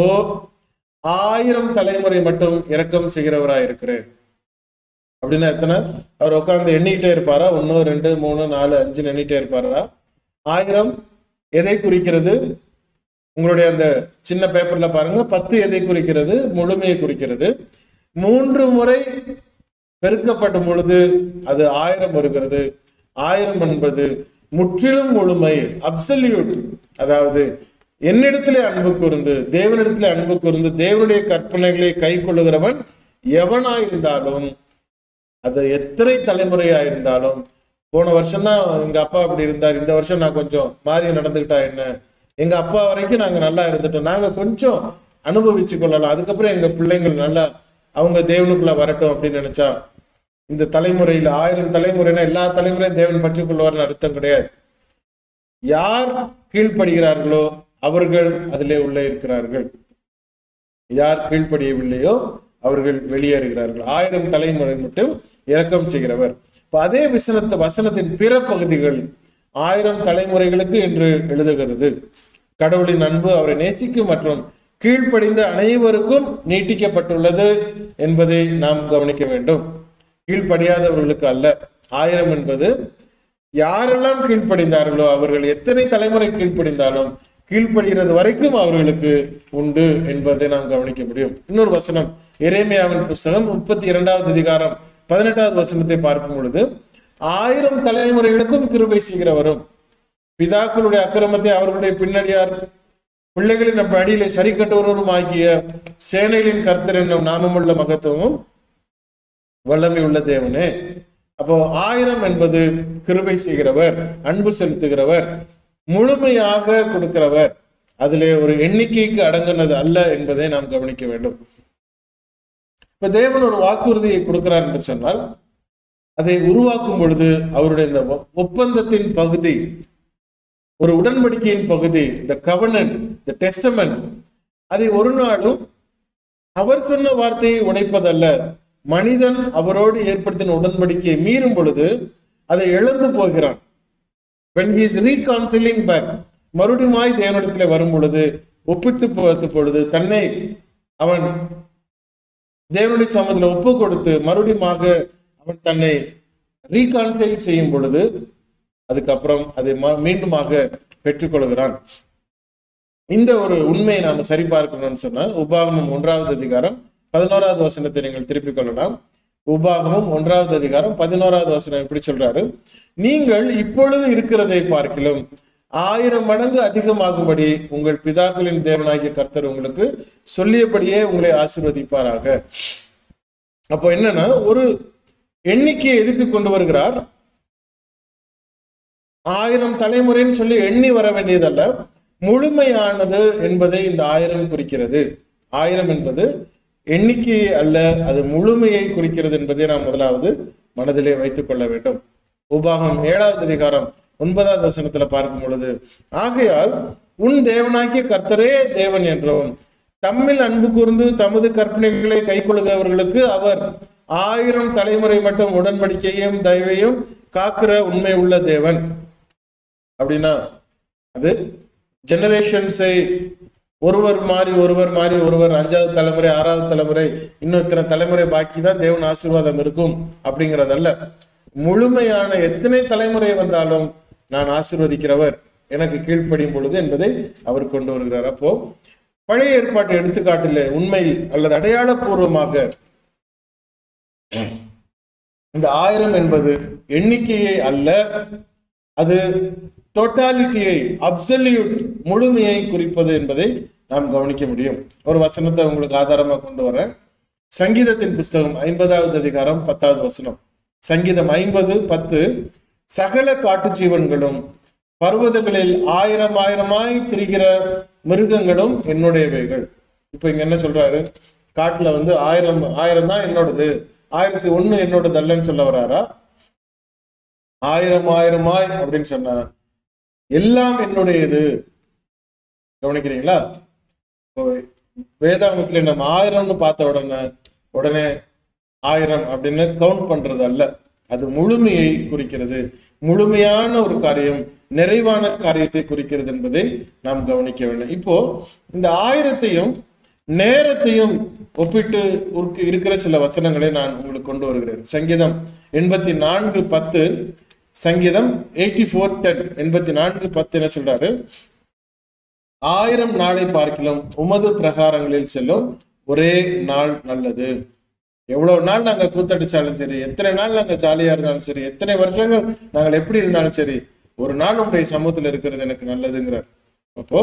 ஆயிரம் தலைமுறை மட்டும் இரக்கம் செய்கிறவராய் இருக்கிறேன் அப்படின்னா எத்தனை அவர் உட்கார்ந்து எண்ணிக்கிட்டே இருப்பாரா ஒன்று ரெண்டு மூணு நாலு அஞ்சு எண்ணிட்டே இருப்பாரா ஆயிரம் எதை குறிக்கிறது உங்களுடைய அந்த சின்ன பேப்பர்ல பாருங்க பத்து எதை குறிக்கிறது முழுமையை குறிக்கிறது மூன்று முறை பெருக்கப்படும் பொழுது அது ஆயிரம் வருகிறது ஆயிரம் என்பது முற்றிலும் முழுமை அப்சல்யூட் அதாவது என்னிடத்திலே அன்பு கூர்ந்து தேவனிடத்திலே அன்பு கூர்ந்து தேவனுடைய கற்பனைகளை கை கொள்ளுகிறவன் எவனாயிருந்தாலும் அது எத்தனை தலைமுறையா இருந்தாலும் போன வருஷம் தான் எங்க அப்பா அப்படி இருந்தார் இந்த வருஷம் நான் கொஞ்சம் மாறி நடந்துக்கிட்டா என்ன எங்க அப்பா வரைக்கும் நாங்க நல்லா இருந்துட்டோம் நாங்க கொஞ்சம் அனுபவிச்சு கொள்ளலாம் அதுக்கப்புறம் எங்க பிள்ளைங்கள் நல்லா அவங்க தேவனுக்குள்ள வரட்டும் அப்படின்னு நினைச்சா இந்த தலைமுறையில் ஆயிரம் தலைமுறைனா எல்லா தலைமுறையும் தேவன் பற்றி கொள்வார்னு அர்த்தம் கிடையாது யார் கீழ்ப்படுகிறார்களோ அவர்கள் அதிலே உள்ளே இருக்கிறார்கள் யார் கீழ்ப்படியவில்லையோ அவர்கள் வெளியேறுகிறார்கள் ஆயிரம் தலைமுறை மட்டும் இரக்கம் செய்கிறவர் இப்ப அதே வசனத்தை வசனத்தின் பிற பகுதிகள் ஆயிரம் தலைமுறைகளுக்கு என்று எழுதுகிறது கடவுளின் அன்பு அவரை நேசிக்கும் மற்றும் கீழ்ப்படிந்த அனைவருக்கும் நீட்டிக்கப்பட்டுள்ளது என்பதை நாம் கவனிக்க வேண்டும் கீழ்ப்படியாதவர்களுக்கு அல்ல ஆயிரம் என்பது யாரெல்லாம் கீழ்ப்படிந்தார்களோ அவர்கள் எத்தனை தலைமுறை கீழ்ப்படிந்தாலும் கீழ்ப்படுகிறது வரைக்கும் அவர்களுக்கு உண்டு என்பதை நாம் கவனிக்க முடியும் இன்னொரு வசனம் எரேமியாவின் புஸ்தகம் முப்பத்தி இரண்டாவது அதிகாரம் பதினெட்டாவது வசனத்தை பார்க்கும் பொழுது ஆயிரம் தலைமுறைகளுக்கும் கிருபை செய்கிறவரும் பிதாக்களுடைய அக்கிரமத்தை அவர்களுடைய பின்னடியார் பிள்ளைகளின் நம்ம அடியிலே சரி கட்டுவரும் ஆகிய சேனைகளின் கர்த்தர் என்னும் நாமமுள்ள மகத்துவமும் வல்லமை உள்ள தேவனே அப்போ ஆயிரம் என்பது கிருபை செய்கிறவர் அன்பு செலுத்துகிறவர் முழுமையாக கொடுக்கிறவர் அதிலே ஒரு எண்ணிக்கைக்கு அடங்குனது அல்ல என்பதை நாம் கவனிக்க வேண்டும் இப்ப தேவன் ஒரு வாக்குறுதியை கொடுக்கிறார் என்று சொன்னால் அதை உருவாக்கும் பொழுது அவருடைய இந்த ஒ- ஒப்பந்தத்தின் பகுதி ஒரு உடன்படிக்கையின் பகுதி இந்த கவர்னன் இந்த டெஸ்டமெண்ட் அதை ஒரு நாளும் அவர் சொன்ன வார்த்தையை உடைப்பதல்ல மனிதன் அவரோடு ஏற்படுத்தின உடன்படிக்கையை மீறும் பொழுது அதை இழந்து போகிறான் when he is reconciling back மறுபடியுமாய் தேவனிடத்திலே வரும் பொழுது ஒப்பிட்டு பார்த்த பொழுது தன்னை அவன் தேவனுடைய சமூகத்தில் ஒப்பு கொடுத்து மறுபடியுமாக அவன் தன்னை ரீகான்சைல் செய்யும் பொழுது அதுக்கப்புறம் அதை ம- மீண்டுமாக பெற்றுக்கொள்கிறான் இந்த ஒரு உண்மையை நாம சரிபார்க்கணும்னு சொன்னா உபாகமம் ஒன்றாவது அதிகாரம் பதினோராவது வசனத்தை நீங்கள் திருப்பிக் கொள்ளலாம் உபாகமம் ஒன்றாவது அதிகாரம் பதினோராவது வசனம் எப்படி சொல்றாரு நீங்கள் இப்பொழுது இருக்கிறதை பார்க்கிலும் ஆயிரம் மடங்கு அதிகமாகும்படி உங்கள் பிதாக்களின் தேவனாகிய கர்த்தர் உங்களுக்கு சொல்லியபடியே உங்களை ஆசீர்வதிப்பாராக அப்போ என்னன்னா ஒரு எண்ணிக்கையை எதுக்கு கொண்டு வருகிறார் ஆயிரம் தலைமுறைன்னு சொல்லி எண்ணி வர வேண்டியதல்ல முழுமையானது என்பதை இந்த ஆயிரம் குறிக்கிறது ஆயிரம் என்பது எண்ணிக்கை அல்ல அது முழுமையை குறிக்கிறது என்பதை நாம் முதலாவது மனதிலே வைத்துக் கொள்ள வேண்டும் உபாகம் ஏழாவது அதிகாரம் ஒன்பதாவது வசனத்துல பார்க்கும் பொழுது ஆகையால் உன் தேவனாகிய கர்த்தரே தேவன் என்றும் தம்மில் அன்பு கூர்ந்து தமது கற்பனைகளை கைக்கொள்கிறவர்களுக்கு அவர் ஆயிரம் தலைமுறை மட்டும் உடன்படிக்கையும் தயவையும் காக்கிற உண்மை உள்ள தேவன் அப்படின்னா அது ஜெனரேஷன்ஸை ஒருவர் மாறி ஒருவர் மாறி ஒருவர் அஞ்சாவது தலைமுறை ஆறாவது தலைமுறை இன்னும் இத்தனை தலைமுறை பாக்கி தான் தேவன் ஆசீர்வாதம் இருக்கும் அப்படிங்கிறதல்ல முழுமையான எத்தனை தலைமுறை வந்தாலும் நான் ஆசீர்வதிக்கிறவர் எனக்கு கீழ்ப்படியும் பொழுது என்பதை அவர் கொண்டு வருகிறார் அப்போ பழைய ஏற்பாட்டு எடுத்துக்காட்டில் உண்மையில் அல்லது அடையாளபூர்வமாக இந்த ஆயிரம் என்பது எண்ணிக்கையை அல்ல அது டோட்டாலிட்டியை அப்சல்யூட் முழுமையை குறிப்பது என்பதை நாம் கவனிக்க முடியும் ஒரு வசனத்தை உங்களுக்கு ஆதாரமா கொண்டு வரேன் சங்கீதத்தின் புஸ்தகம் ஐம்பதாவது அதிகாரம் பத்தாவது வசனம் சங்கீதம் ஐம்பது பத்து சகல காட்டு ஜீவன்களும் பர்வதங்களில் ஆயிரம் ஆயிரமாய் திரிகிற மிருகங்களும் என்னுடையவைகள் இப்போ இங்க என்ன சொல்றாரு காட்டுல வந்து ஆயிரம் ஆயிரம் தான் என்னோடது ஆயிரத்தி ஒண்ணு என்னோடது அல்லன்னு சொல்ல வராரா ஆயிரம் ஆயிரமாய் அப்படின்னு சொன்னா எல்லாம் என்னுடையது கவனிக்கிறீங்களா இப்போ வேதாங்கத்துல நம்ம ஆயிரம்னு பார்த்த உடனே உடனே ஆயிரம் அப்படின்னு கவுண்ட் பண்றது அல்ல அது முழுமையை குறிக்கிறது முழுமையான ஒரு காரியம் நிறைவான காரியத்தை குறிக்கிறது என்பதை நாம் கவனிக்க வேண்டும் இப்போ இந்த ஆயிரத்தையும் நேரத்தையும் ஒப்பிட்டு உருக்கு- இருக்கிற சில வசனங்களை நான் உங்களுக்கு கொண்டு வருகிறேன் சங்கீதம் எண்பத்தி நான்கு பத்து சங்கீதம் எயிட்டி ஃபோர் டென் எண்பத்தி நான்கு பத்து என்ன சொல்றாரு ஆயிரம் நாளை பார்க்கலாம் உமது பிரகாரங்களில் செல்லும் ஒரே நாள் நல்லது எவ்வளவு நாள் நாங்க கூத்தடிச்சாலும் சரி எத்தனை நாள் நாங்க ஜாலியா இருந்தாலும் சரி எத்தனை வருஷங்கள் நாங்கள் எப்படி இருந்தாலும் சரி ஒரு நாள் உங்களுடைய சமூகத்தில் இருக்கிறது எனக்கு நல்லதுங்கிறார் அப்போ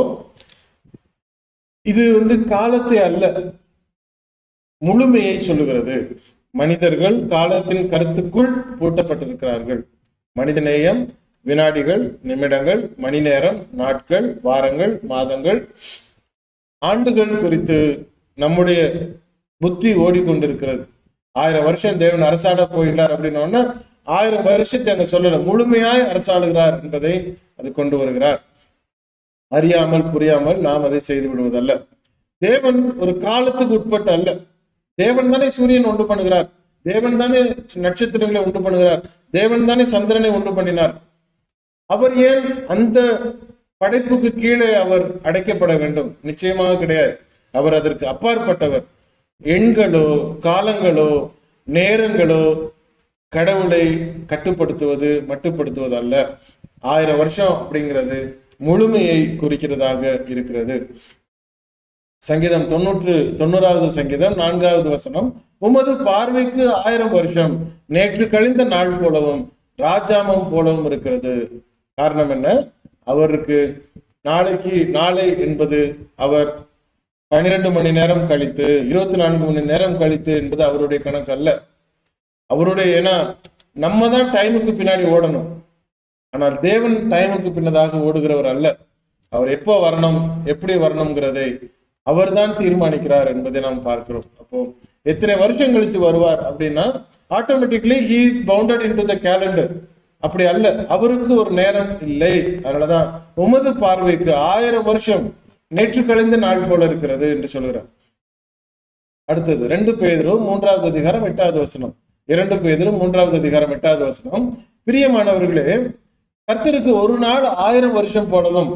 இது வந்து காலத்தை அல்ல முழுமையை சொல்லுகிறது மனிதர்கள் காலத்தின் கருத்துக்குள் பூட்டப்பட்டிருக்கிறார்கள் மனிதநேயம் வினாடிகள் நிமிடங்கள் மணி நேரம் நாட்கள் வாரங்கள் மாதங்கள் ஆண்டுகள் குறித்து நம்முடைய புத்தி ஓடிக்கொண்டிருக்கிறது ஆயிரம் வருஷம் தேவன் அரசாட போயிட்டார் அப்படின்னோன்னா ஆயிரம் வருஷத்தை அங்க சொல்லல முழுமையாய் அரசாளுகிறார் என்பதை அது கொண்டு வருகிறார் அறியாமல் புரியாமல் நாம் அதை செய்து விடுவதல்ல தேவன் ஒரு காலத்துக்கு உட்பட்ட அல்ல தேவன் தானே சூரியன் உண்டு பண்ணுகிறார் தேவன் தானே நட்சத்திரங்களை உண்டு பண்ணுகிறார் தேவன் தானே சந்திரனை உண்டு பண்ணினார் அவர் ஏன் அந்த படைப்புக்கு கீழே அவர் அடைக்கப்பட வேண்டும் நிச்சயமாக கிடையாது அவர் அதற்கு அப்பாற்பட்டவர் எண்களோ காலங்களோ நேரங்களோ கடவுளை கட்டுப்படுத்துவது மட்டுப்படுத்துவது அல்ல ஆயிரம் வருஷம் அப்படிங்கிறது முழுமையை குறிக்கிறதாக இருக்கிறது சங்கீதம் தொண்ணூற்று தொண்ணூறாவது சங்கீதம் நான்காவது வசனம் உமது பார்வைக்கு ஆயிரம் வருஷம் நேற்று கழிந்த நாள் போலவும் ராஜாமம் போலவும் இருக்கிறது காரணம் என்ன அவருக்கு நாளைக்கு நாளை என்பது அவர் பன்னிரண்டு மணி நேரம் கழித்து இருபத்தி நான்கு மணி நேரம் கழித்து என்பது அவருடைய கணக்கு அல்ல அவருடைய ஏன்னா நம்ம தான் டைமுக்கு பின்னாடி ஓடணும் ஆனால் தேவன் டைமுக்கு பின்னதாக ஓடுகிறவர் அல்ல அவர் எப்போ வரணும் எப்படி வரணுங்கிறதை அவர்தான் தீர்மானிக்கிறார் என்பதை நாம் பார்க்கிறோம் அப்போ எத்தனை வருஷம் கழிச்சு வருவார் அப்படின்னா automatically he is bounded into the calendar அப்படி அல்ல அவருக்கு ஒரு நேரம் இல்லை அதனாலதான் உமது பார்வைக்கு ஆயிரம் வருஷம் நேற்று கழிந்த நாள் போல இருக்கிறது என்று சொல்கிறார் அடுத்தது ரெண்டு பேதரும் மூன்றாவது அதிகாரம் எட்டாவது வசனம் இரண்டு பேதரும் மூன்றாவது அதிகாரம் எட்டாவது வசனம் பிரியமானவர்களே கர்த்தருக்கு ஒரு நாள் ஆயிரம் வருஷம் போலவும்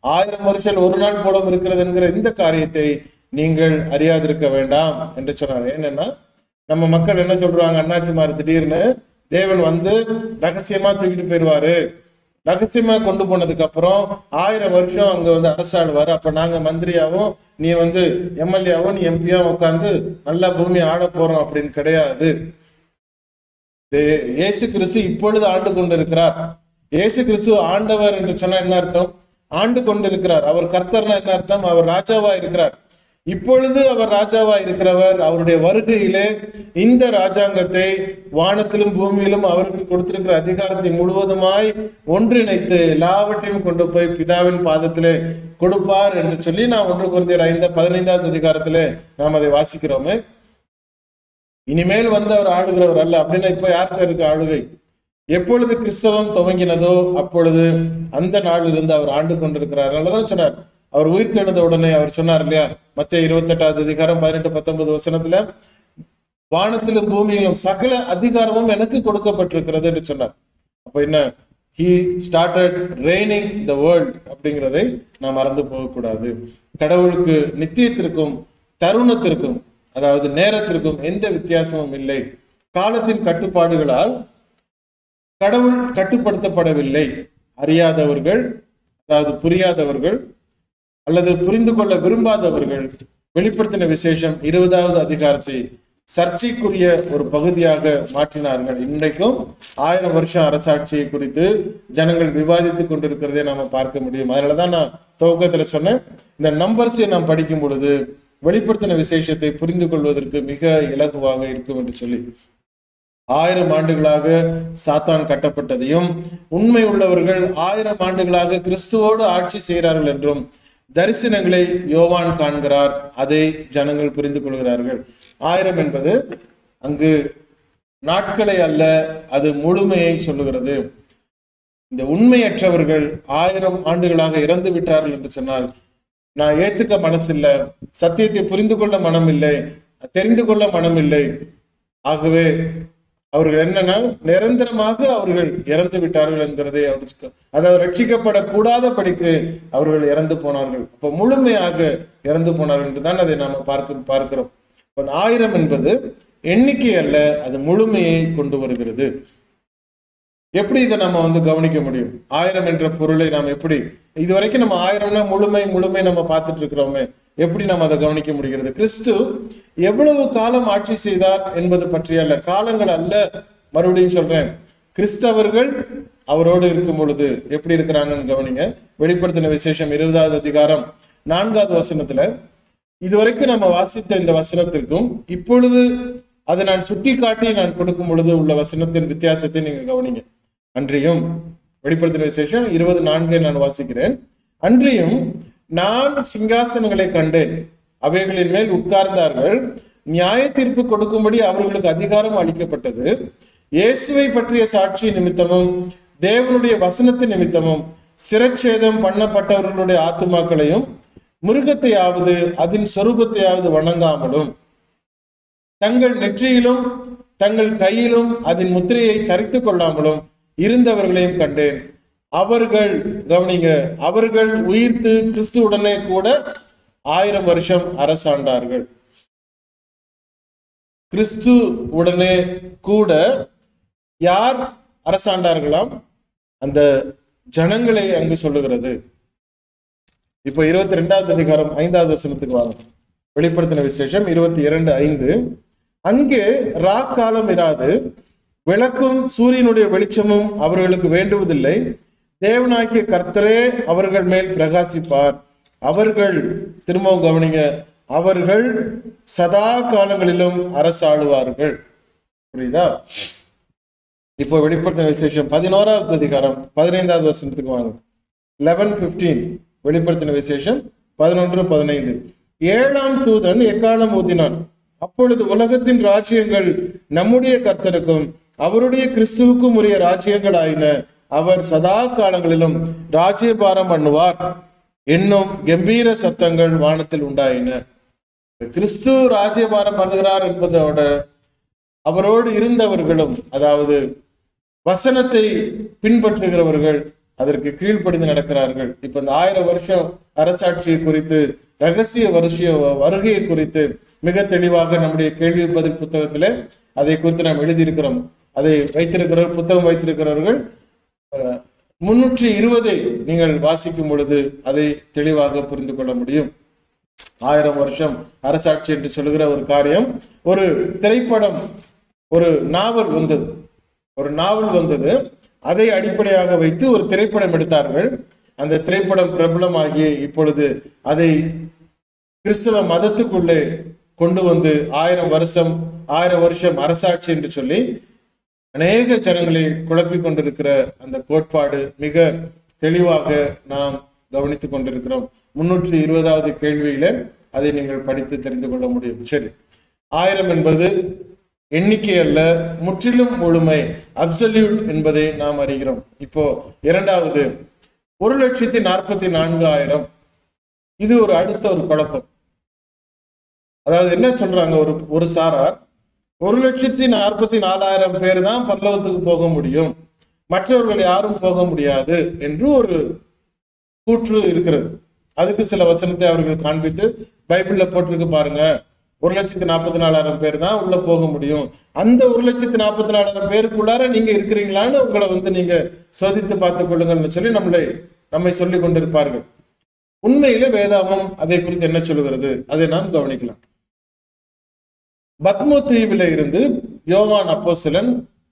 ஆயிரம் வருஷம் ஒரு நாள் போலும் இருக்கிறது என்கிற இந்த காரியத்தை நீங்கள் அறியாதிருக்க வேண்டாம் என்று சொன்னார் என்னன்னா நம்ம மக்கள் என்ன சொல்றாங்க அண்ணாச்சிமார் திடீர்னு தேவன் வந்து ரகசியமா தூக்கிட்டு போயிடுவாரு ரகசியமா கொண்டு போனதுக்கு அப்புறம் ஆயிரம் வருஷம் அங்க வந்து அரசாடுவாரு அப்ப நாங்க மந்திரியாவும் நீ வந்து எம்எல்ஏவும் நீ எம்பியாவும் உட்காந்து நல்லா பூமி ஆட போறோம் அப்படின்னு கிடையாது தே- இயேசு கிறிஸ்து இப்பொழுது ஆண்டு கொண்டிருக்கிறார் இயேசு கிறிஸ்து ஆண்டவர் என்று சொன்னா என்ன அர்த்தம் ஆண்டு கொண்டிருக்கிறார் அவர் கர்த்தர்னா என்ன அர்த்தம் அவர் ராஜாவா இருக்கிறார் இப்பொழுது அவர் ராஜாவா இருக்கிறவர் அவருடைய வருகையிலே இந்த ராஜாங்கத்தை வானத்திலும் பூமியிலும் அவருக்கு கொடுத்திருக்கிற அதிகாரத்தை முழுவதுமாய் ஒன்றிணைத்து எல்லாவற்றையும் கொண்டு போய் பிதாவின் பாதத்திலே கொடுப்பார் என்று சொல்லி நான் ஒன்று குறைந்தர் ஐந்த பதினைந்தாவது அதிகாரத்திலே நாம் அதை வாசிக்கிறோமே இனிமேல் வந்து அவர் ஆளுகிறவர் அல்ல அப்படின்னா இப்ப யார்கிட்ட இருக்கு ஆளுகை எப்பொழுது கிறிஸ்தவம் துவங்கினதோ அப்பொழுது அந்த நாளிலிருந்து அவர் ஆண்டு கொண்டிருக்கிறார் நல்லதான் சொன்னார் அவர் உயிர் தெழுந்த உடனே அவர் சொன்னார் இல்லையா மத்திய இருபத்தெட்டாவது அதிகாரம் பதினெட்டு பத்தொன்பது வசனத்துல வானத்திலும் பூமியிலும் சகல அதிகாரமும் எனக்கு கொடுக்கப்பட்டிருக்கிறது என்று சொன்னார் அப்ப என்ன he started raining the world அப்படிங்கிறதை நாம் மறந்து போகக்கூடாது கடவுளுக்கு நித்தியத்திற்கும் தருணத்திற்கும் அதாவது நேரத்திற்கும் எந்த வித்தியாசமும் இல்லை காலத்தின் கட்டுப்பாடுகளால் கடவுள் கட்டுப்படுத்தப்படவில்லை அறியாதவர்கள் அதாவது புரியாதவர்கள் அல்லது புரிந்து கொள்ள விரும்பாதவர்கள் வெளிப்படுத்தின விசேஷம் இருபதாவது அதிகாரத்தை சர்ச்சைக்குரிய ஒரு பகுதியாக மாற்றினார்கள் இன்றைக்கும் ஆயிரம் வருஷம் அரசாட்சியை குறித்து ஜனங்கள் விவாதித்துக் கொண்டிருக்கிறதை நாம பார்க்க முடியும் அதனாலதான் நான் துவக்கத்துல சொன்னேன் இந்த நம்பர்ஸை நாம் படிக்கும் பொழுது வெளிப்படுத்தின விசேஷத்தை புரிந்து கொள்வதற்கு மிக இலகுவாக இருக்கும் என்று சொல்லி ஆயிரம் ஆண்டுகளாக சாத்தான் கட்டப்பட்டதையும் உண்மை உள்ளவர்கள் ஆயிரம் ஆண்டுகளாக கிறிஸ்துவோடு ஆட்சி செய்கிறார்கள் என்றும் தரிசனங்களை யோவான் காண்கிறார் அதை ஜனங்கள் புரிந்து கொள்கிறார்கள் ஆயிரம் என்பது அங்கு நாட்களை அல்ல அது முழுமையை சொல்லுகிறது இந்த உண்மையற்றவர்கள் ஆயிரம் ஆண்டுகளாக இறந்து விட்டார்கள் என்று சொன்னால் நான் ஏத்துக்க மனசில்லை சத்தியத்தை புரிந்து கொள்ள மனம் இல்லை தெரிந்து கொள்ள மனம் இல்லை ஆகவே அவர்கள் என்னன்னா நிரந்தரமாக அவர்கள் இறந்து விட்டார்கள் என்கிறதை அவர் சொ- அதாவது ரட்சிக்கப்படக்கூடாத படிக்கு அவர்கள் இறந்து போனார்கள் அப்ப முழுமையாக இறந்து போனார்கள் என்றுதான் அதை நாம பார்க்க பார்க்கிறோம் அப்ப அந்த ஆயிரம் என்பது எண்ணிக்கை அல்ல அது முழுமையை கொண்டு வருகிறது எப்படி இதை நம்ம வந்து கவனிக்க முடியும் ஆயிரம் என்ற பொருளை நாம் எப்படி இது வரைக்கும் நம்ம ஆயிரம்னா முழுமை முழுமை நம்ம பார்த்துட்டு இருக்கிறோமே எப்படி நம்ம அதை கவனிக்க முடிகிறது கிறிஸ்து எவ்வளவு காலம் ஆட்சி செய்தார் என்பது பற்றி அல்ல காலங்கள் அல்ல மறுபடியும் சொல்றேன் கிறிஸ்தவர்கள் அவரோடு இருக்கும் பொழுது எப்படி இருக்கிறாங்கன்னு கவனிங்க வெளிப்படுத்தின விசேஷம் இருபதாவது அதிகாரம் நான்காவது வசனத்துல இதுவரைக்கும் நம்ம வாசித்த இந்த வசனத்திற்கும் இப்பொழுது அதை நான் சுட்டி காட்டி நான் கொடுக்கும் பொழுது உள்ள வசனத்தின் வித்தியாசத்தை நீங்க கவனிங்க அன்றியும் வெளிப்படுத்தின விசேஷம் இருபது நான்கை நான் வாசிக்கிறேன் அன்றியும் நான் சிங்காசனங்களை கண்டேன் அவைகளின் மேல் உட்கார்ந்தார்கள் நியாய தீர்ப்பு கொடுக்கும்படி அவர்களுக்கு அதிகாரம் அளிக்கப்பட்டது இயேசுவை பற்றிய சாட்சி நிமித்தமும் தேவனுடைய வசனத்து நிமித்தமும் சிரச்சேதம் பண்ணப்பட்டவர்களுடைய ஆத்துமாக்களையும் மிருகத்தையாவது அதன் சொரூபத்தையாவது வணங்காமலும் தங்கள் நெற்றியிலும் தங்கள் கையிலும் அதன் முத்திரையை தரித்துக் கொள்ளாமலும் இருந்தவர்களையும் கண்டேன் அவர்கள் கவனிங்க அவர்கள் உயிர்த்து கிறிஸ்துவுடனே கூட ஆயிரம் வருஷம் அரசாண்டார்கள் கிறிஸ்து உடனே கூட யார் அரசாண்டார்களாம் அந்த ஜனங்களை அங்கு சொல்லுகிறது இப்போ இருபத்தி ரெண்டாவது அதிகாரம் ஐந்தாவது வசனத்துக்கு வாங்க வெளிப்படுத்தின விசேஷம் இருபத்தி இரண்டு ஐந்து அங்கே ரா காலம் இராது விளக்கும் சூரியனுடைய வெளிச்சமும் அவர்களுக்கு வேண்டுவதில்லை தேவனாகிய கர்த்தரே அவர்கள் மேல் பிரகாசிப்பார் அவர்கள் திரும்பவும் கவனிங்க அவர்கள் சதா காலங்களிலும் அரசாளுவார்கள் புரியுதா இப்போ வெளிப்பட்ட விசேஷம் பதினோராவது அதிகாரம் பதினைந்தாவது வசனத்துக்கு வாங்க லெவன் பிப்டீன் வெளிப்படுத்தின விசேஷம் பதினொன்று பதினைந்து ஏழாம் தூதன் எக்காலம் ஊதினான் அப்பொழுது உலகத்தின் ராஜ்யங்கள் நம்முடைய கர்த்தருக்கும் அவருடைய கிறிஸ்துவுக்கும் உரிய ராஜ்யங்கள் ஆயின அவர் சதா காலங்களிலும் ராஜ்யபாரம் பண்ணுவார் என்னும் கம்பீர சத்தங்கள் வானத்தில் உண்டாயின கிறிஸ்து ராஜ்யபாரம் பண்ணுகிறார் என்பதோட அவரோடு இருந்தவர்களும் அதாவது வசனத்தை பின்பற்றுகிறவர்கள் அதற்கு கீழ்ப்படிந்து நடக்கிறார்கள் இப்ப இந்த ஆயிரம் வருஷம் அரசாட்சியை குறித்து ரகசிய வருஷ வருகையை குறித்து மிக தெளிவாக நம்முடைய கேள்வி பதில் புத்தகத்திலே அதை குறித்து நாம் எழுதியிருக்கிறோம் அதை வைத்திருக்கிற புத்தகம் வைத்திருக்கிறவர்கள் அஹ், முன்னூற்றி இருபதை நீங்கள் வாசிக்கும் பொழுது அதை தெளிவாக புரிந்து கொள்ள முடியும் ஆயிரம் வருஷம் அரசாட்சி என்று சொல்லுகிற ஒரு காரியம் ஒரு திரைப்படம் ஒரு நாவல் வந்தது ஒரு நாவல் வந்தது அதை அடிப்படையாக வைத்து ஒரு திரைப்படம் எடுத்தார்கள் அந்த திரைப்படம் பிரபலமாகி இப்பொழுது அதை கிறிஸ்தவ மதத்துக்குள்ளே கொண்டு வந்து ஆயிரம் வருஷம் ஆயிரம் வருஷம் அரசாட்சி என்று சொல்லி அநேக ஜனங்களை குழப்பிக் கொண்டிருக்கிற அந்த கோட்பாடு மிக தெளிவாக நாம் கவனித்துக் கொண்டிருக்கிறோம் முன்னூற்றி இருபதாவது கேள்வியில அதை நீங்கள் படித்து தெரிந்து கொள்ள முடியும் சரி ஆயிரம் என்பது எண்ணிக்கை அல்ல முற்றிலும் முழுமை அப்சல்யூட் என்பதை நாம் அறிகிறோம் இப்போ இரண்டாவது ஒரு லட்சத்தி நாற்பத்தி நான்காயிரம் இது ஒரு அடுத்த ஒரு குழப்பம் அதாவது என்ன சொல்றாங்க ஒரு ஒரு சாரார் ஒரு லட்சத்தி நாற்பத்தி நாலாயிரம் பேர் தான் பரலோகத்துக்கு போக முடியும் மற்றவர்கள் யாரும் போக முடியாது என்று ஒரு கூற்று இருக்கிறது அதுக்கு சில வசனத்தை அவர்கள் காண்பித்து பைபிள்ல போட்டிருக்கு பாருங்க ஒரு லட்சத்தி நாற்பத்தி நாலாயிரம் பேர் தான் உள்ள போக முடியும் அந்த ஒரு லட்சத்தி நாற்பத்தி நாலாயிரம் பேருக்குள்ளார நீங்க இருக்கிறீங்களான்னு உங்களை வந்து நீங்க சோதித்து பார்த்துக் கொள்ளுங்கள்னு சொல்லி நம்மளை நம்மை சொல்லி கொண்டிருப்பார்கள் உண்மையிலே வேதாமம் அதை குறித்து என்ன சொல்லுகிறது அதை நாம் கவனிக்கலாம் பத்மோ தீவில இருந்து யோவான் அப்போஸ்தலன்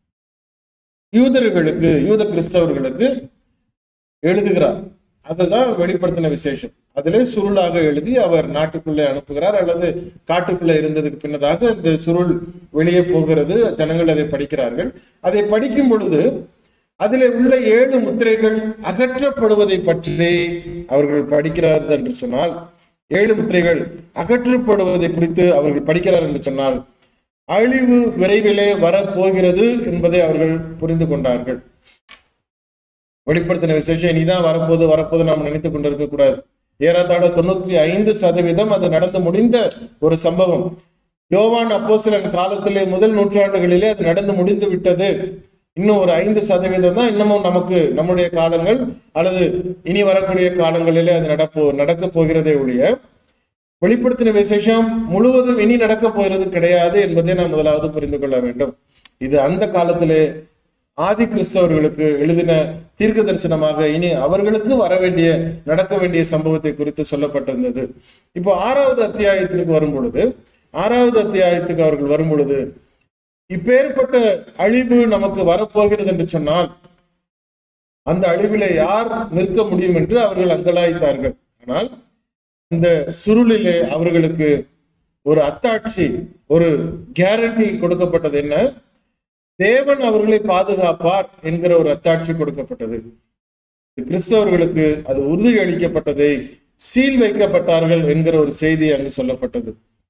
யூதர்களுக்கு யூத கிறிஸ்தவர்களுக்கு எழுதுகிறார் அதுதான் வெளிப்படுத்தின விசேஷம் அதிலே சுருளாக எழுதி அவர் நாட்டுக்குள்ளே அனுப்புகிறார் அல்லது காட்டுக்குள்ளே இருந்ததுக்கு பின்னதாக இந்த சுருள் வெளியே போகிறது ஜனங்கள் அதை படிக்கிறார்கள் அதை படிக்கும் பொழுது அதிலே உள்ள ஏழு முத்திரைகள் அகற்றப்படுவதை பற்றி அவர்கள் படிக்கிறார்கள் என்று சொன்னால் ஏழு முத்திரைகள் அகற்றப்படுவதை குறித்து அவர்கள் படிக்கிறார் என்று சொன்னால் அழிவு விரைவிலே வரப்போகிறது என்பதை அவர்கள் புரிந்து கொண்டார்கள் வெளிப்படுத்தின விசேஷம் இனிதான் வரப்போது வரப்போது நாம் நினைத்துக் கொண்டிருக்க கூடாது ஏறத்தாழ தொண்ணூற்றி ஐந்து சதவீதம் அது நடந்து முடிந்த ஒரு சம்பவம் யோவான் அப்போஸ்தலன் காலத்திலே முதல் நூற்றாண்டுகளிலே அது நடந்து முடிந்து விட்டது இன்னும் ஒரு ஐந்து சதவீதம் தான் இன்னமும் நமக்கு நம்முடைய காலங்கள் அல்லது இனி வரக்கூடிய காலங்களிலே அது நடப்போ நடக்க போகிறதே ஒழிய வெளிப்படுத்தின விசேஷம் முழுவதும் இனி நடக்க போகிறது கிடையாது என்பதை நாம் முதலாவது புரிந்து கொள்ள வேண்டும் இது அந்த காலத்திலே ஆதி கிறிஸ்தவர்களுக்கு எழுதின தீர்க்க தரிசனமாக இனி அவர்களுக்கு வர வேண்டிய நடக்க வேண்டிய சம்பவத்தை குறித்து சொல்லப்பட்டிருந்தது இப்போ ஆறாவது அத்தியாயத்திற்கு வரும் பொழுது ஆறாவது அத்தியாயத்துக்கு அவர்கள் வரும் பொழுது இப்பேற்பட்ட அழிவு நமக்கு வரப்போகிறது என்று சொன்னால் அந்த அழிவிலே யார் நிற்க முடியும் என்று அவர்கள் அங்கலாய்த்தார்கள் ஆனால் இந்த சுருளிலே அவர்களுக்கு ஒரு அத்தாட்சி ஒரு கேரண்டி கொடுக்கப்பட்டது என்ன தேவன் அவர்களை பாதுகாப்பார் என்கிற ஒரு அத்தாட்சி கொடுக்கப்பட்டது கிறிஸ்தவர்களுக்கு அது உறுதி அளிக்கப்பட்டதை சீல் வைக்கப்பட்டார்கள் என்கிற ஒரு செய்தி அங்கு சொல்லப்பட்டது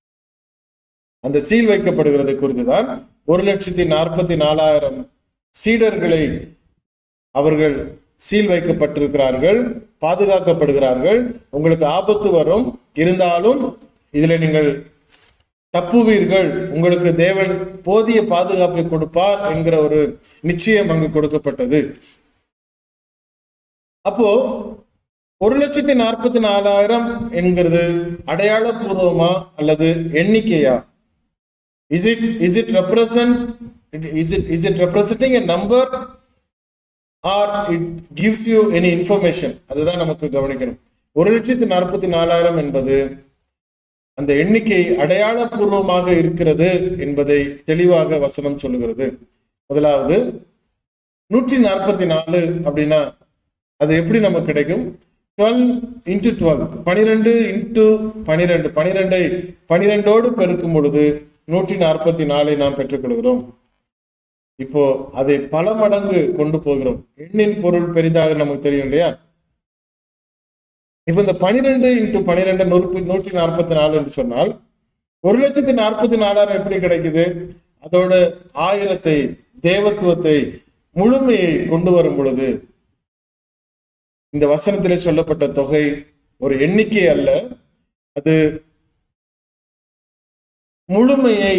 அந்த சீல் வைக்கப்படுகிறது குறித்துதான் ஒரு லட்சத்தி நாற்பத்தி நாலாயிரம் சீடர்களை அவர்கள் சீல் வைக்கப்பட்டிருக்கிறார்கள் பாதுகாக்கப்படுகிறார்கள் உங்களுக்கு ஆபத்து வரும் இருந்தாலும் இதுல நீங்கள் தப்புவீர்கள் உங்களுக்கு தேவன் போதிய பாதுகாப்பை கொடுப்பார் என்கிற ஒரு நிச்சயம் அங்கு கொடுக்கப்பட்டது அப்போ ஒரு லட்சத்தி நாற்பத்தி நாலாயிரம் என்கிறது அடையாளபூர்வமா அல்லது எண்ணிக்கையா is it is it represent is it is it representing a number or it gives you any information அதுதான் நமக்கு கவனிக்கணும் ஒரு லட்சத்தி நாற்பத்தி நாலாயிரம் என்பது அந்த எண்ணிக்கை அடையாளபூர்வமாக இருக்கிறது என்பதை தெளிவாக வசனம் சொல்லுகிறது முதலாவது நூற்றி நாற்பத்தி நாலு அப்படின்னா அது எப்படி நமக்கு கிடைக்கும் டுவெல் இன்ட்டு டுவெல் பனிரெண்டு இன்ட்டு பனிரெண்டு பனிரெண்டை பனிரெண்டோடு பெருக்கும் பொழுது நூற்றி நாற்பத்தி நாலை நாம் பெற்றுக்கொள்கிறோம் இப்போ அதை பல மடங்கு கொண்டு போகிறோம் எண்ணின் பொருள் பெரிதாக நமக்கு தெரியும் இல்லையா இப்ப இந்த பனிரெண்டு இன்ட்டு பனிரெண்டு நூறு நூற்றி நாற்பத்தி நாலு என்று சொன்னால் ஒரு லட்சத்தி நாற்பத்தி நாலாயிரம் எப்படி கிடைக்குது அதோட ஆயிரத்தை தேவத்துவத்தை முழுமையை கொண்டு வரும் பொழுது இந்த வசனத்திலே சொல்லப்பட்ட தொகை ஒரு எண்ணிக்கை அல்ல அது முழுமையை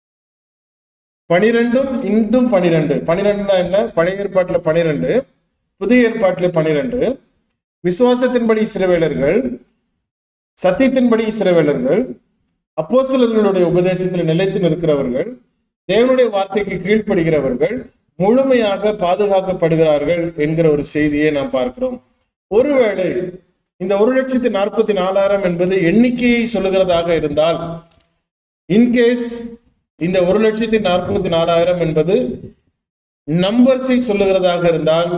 பனிரெண்டும் இன்றும் பனிரெண்டு பனிரெண்டுனா என்ன பழைய ஏற்பாட்டுல பனிரெண்டு புதிய ஏற்பாட்டில் பனிரெண்டு விசுவாசத்தின்படி இஸ்ரவேலர்கள் சத்தியத்தின்படி இஸ்ரவேலர்கள் அப்போஸ்தலர்களுடைய உபதேசத்தில் நிலைத்து நிற்கிறவர்கள் தேவனுடைய வார்த்தைக்கு கீழ்ப்படுகிறவர்கள் முழுமையாக பாதுகாக்கப்படுகிறார்கள் என்கிற ஒரு செய்தியை நாம் பார்க்கிறோம் ஒருவேளை இந்த ஒரு லட்சத்தி நாற்பத்தி நாலாயிரம் என்பது எண்ணிக்கையை சொல்லுகிறதாக இருந்தால் இன்கேஸ் இந்த ஒரு லட்சத்தி நாற்பத்தி நாலாயிரம் என்பது நம்பர்ஸை சொல்லுகிறதாக இருந்தால்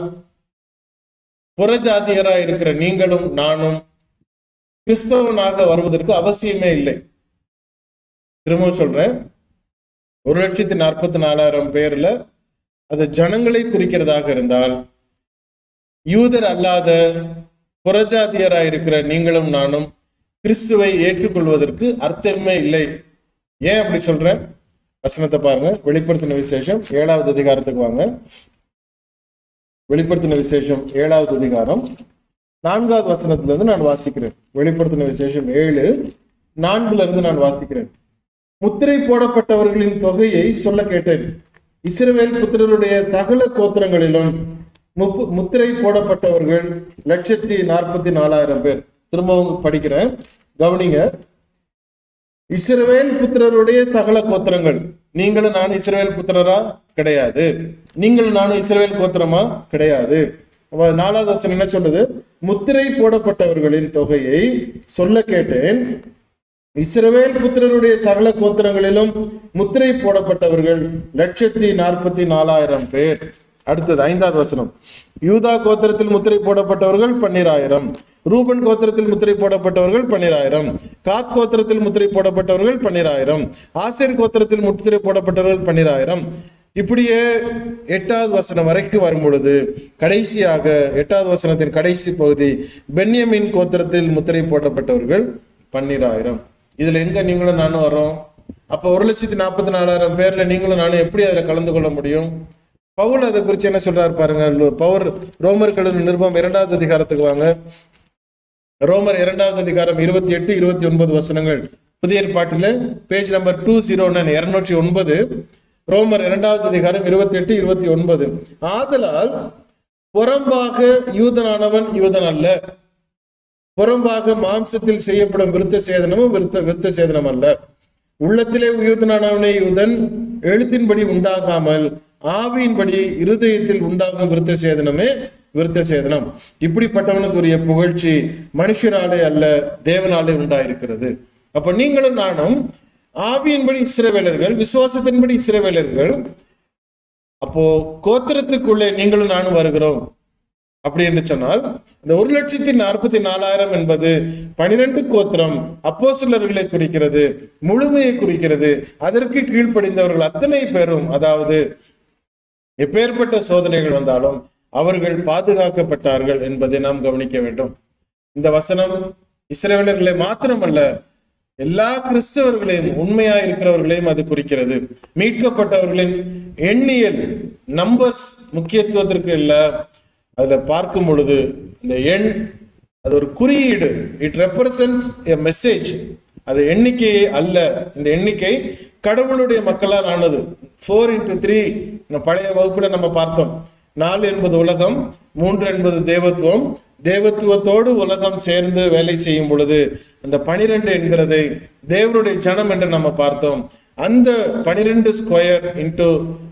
புறஜாதியராக இருக்கிற நீங்களும் நானும் கிறிஸ்தவனாக வருவதற்கு அவசியமே இல்லை திரும்பவும் சொல்றேன் ஒரு லட்சத்தி நாற்பத்தி நாலாயிரம் பேர்ல அது ஜனங்களை குறிக்கிறதாக இருந்தால் யூதர் அல்லாத புறஜாதியராக இருக்கிற நீங்களும் நானும் கிறிஸ்துவை ஏற்றுக்கொள்வதற்கு அர்த்தமே இல்லை ஏன் அப்படி சொல்றேன் வசனத்தை பாருங்க வெளிப்படுத்தின விசேஷம் ஏழாவது அதிகாரத்துக்கு வாங்க வெளிப்படுத்தின விசேஷம் ஏழாவது அதிகாரம் நான்காவது வசனத்துல இருந்து நான் வாசிக்கிறேன் வெளிப்படுத்தின விசேஷம் ஏழு நான்குல இருந்து நான் வாசிக்கிறேன் முத்திரை போடப்பட்டவர்களின் தொகையை சொல்ல கேட்டேன் இஸ்ரவேல் புத்திரருடைய சகல கோத்திரங்களிலும் முப்பு- முத்திரை போடப்பட்டவர்கள் லட்சத்தி நாற்பத்தி நாலாயிரம் பேர் திரும்பவும் படிக்கிறேன் கவனிங்க இஸ்ரவேல் புத்திரருடைய சகல கோத்திரங்கள் நீங்களும் நானும் இஸ்ரவேல் புத்திரரா கிடையாது நீங்களும் நானும் இஸ்ரவேல் கோத்திரமா கிடையாது அப்ப நாலாவது வசனம் என்ன சொல்லுது முத்திரை போடப்பட்டவர்களின் தொகையை சொல்ல கேட்டேன் இஸ்ரவேல் புத்திரருடைய சகல கோத்திரங்களிலும் முத்திரை போடப்பட்டவர்கள் லட்சத்தி நாற்பத்தி நாலாயிரம் பேர் அடுத்தது ஐந்தாவது வசனம் யூதா கோத்திரத்தில் முத்திரை போடப்பட்டவர்கள் பன்னிராயிரம் ரூபன் கோத்திரத்தில் முத்திரை போடப்பட்டவர்கள் பன்னிராயிரம் காத் கோத்திரத்தில் முத்திரை போடப்பட்டவர்கள் பன்னிராயிரம் ஆசேர் கோத்திரத்தில் முத்திரை போடப்பட்டவர்கள் பன்னிராயிரம் இப்படியே எட்டாவது வசனம் வரைக்கும் வரும் பொழுது கடைசியாக எட்டாவது வசனத்தின் கடைசி பகுதி பென்யமின் கோத்திரத்தில் முத்திரை போடப்பட்டவர்கள் பன்னிராயிரம் இதுல எங்க நீங்களும் நானும் வரோம் அப்ப ஒரு லட்சத்தி நாற்பத்தி நாலாயிரம் பேர்ல நீங்களும் நானும் எப்படி அதுல கலந்து கொள்ள முடியும் பவுல் அதை குறித்து என்ன சொல்றாரு பாருங்க லு- பவுல் ரோமர்களின் நிருபம் இரண்டாவது அதிகாரத்துக்கு வாங்க ரோமர் இரண்டாவது அதிகாரம் இருபத்தி எட்டு இருபத்தி ஒன்பது வசனங்கள் புதிய ஏற்பாட்டில் page number two zero nine இருநூற்றி ஒன்பது ரோமர் இரண்டாவது அதிகாரம் இருபத்தி எட்டு இருபத்தி ஒன்பது ஆதலால் புறம்பாக யூதனானவன் யூதன் அல்ல புறம்பாக மாம்சத்தில் செய்யப்படும் விருத்த சேதனமும் விருத்த விருத்த சேதனம் அல்ல உள்ளத்திலே யூதனானவனே யூதன் எழுத்தின்படி உண்டாகாமல் ஆவியின்படி இருதயத்தில் உண்டாகும் விருத்த சேதனமே விருத்த சேதனம் இப்படிப்பட்டவனுக்குரிய புகழ்ச்சி மனுஷராலே அல்ல தேவனாலே உண்டாயிருக்கிறது அப்ப நீங்களும் நானும் ஆவியின்படி இஸ்ரவேலர்கள் விசுவாசத்தின்படி இஸ்ரவேலர்கள் அப்போ கோத்திரத்துக்குள்ளே நீங்களும் நானும் வருகிறோம் அப்படி என்று சொன்னால் இந்த ஒரு லட்சத்தி நாற்பத்தி நாலாயிரம் என்பது பனிரெண்டு கோத்திரம் அப்போஸ்தலர்களை குறிக்கிறது முழுமையை குறிக்கிறது அதற்கு கீழ்ப்படிந்தவர்கள் அத்தனை பேரும் அதாவது எப்பேற்பட்ட சோதனைகள் வந்தாலும் அவர்கள் பாதுகாக்கப்பட்டார்கள் என்பதை நாம் கவனிக்க வேண்டும் இந்த வசனம் இஸ்ரவேலர்களை மாத்திரமல்ல எல்லா கிறிஸ்தவர்களையும் உண்மையா இருக்கிறவர்களையும் அது குறிக்கிறது மீட்கப்பட்டவர்களின் எண்ணியல் நம்பர்ஸ் முக்கியத்துவத்திற்கு இல்ல அதுல பார்க்கும் பொழுது இந்த எண் அது ஒரு குறியீடு இட் ரெப்ரசன்ஸ் எ மெசேஜ் அது எண்ணிக்கையே அல்ல இந்த எண்ணிக்கை கடவுளுடைய மக்களால் ஆனது ஃபோர் இன்டூ த்ரீ பழைய வகுப்புல நம்ம பார்த்தோம் நாலு என்பது உலகம் மூன்று என்பது தேவத்துவம் தேவத்துவத்தோடு உலகம் சேர்ந்து வேலை செய்யும் பொழுது அந்த பனிரெண்டு என்கிறதை தேவனுடைய ஜனம் என்று நம்ம பார்த்தோம் அந்த பனிரெண்டு ஸ்கொயர் இன்டூ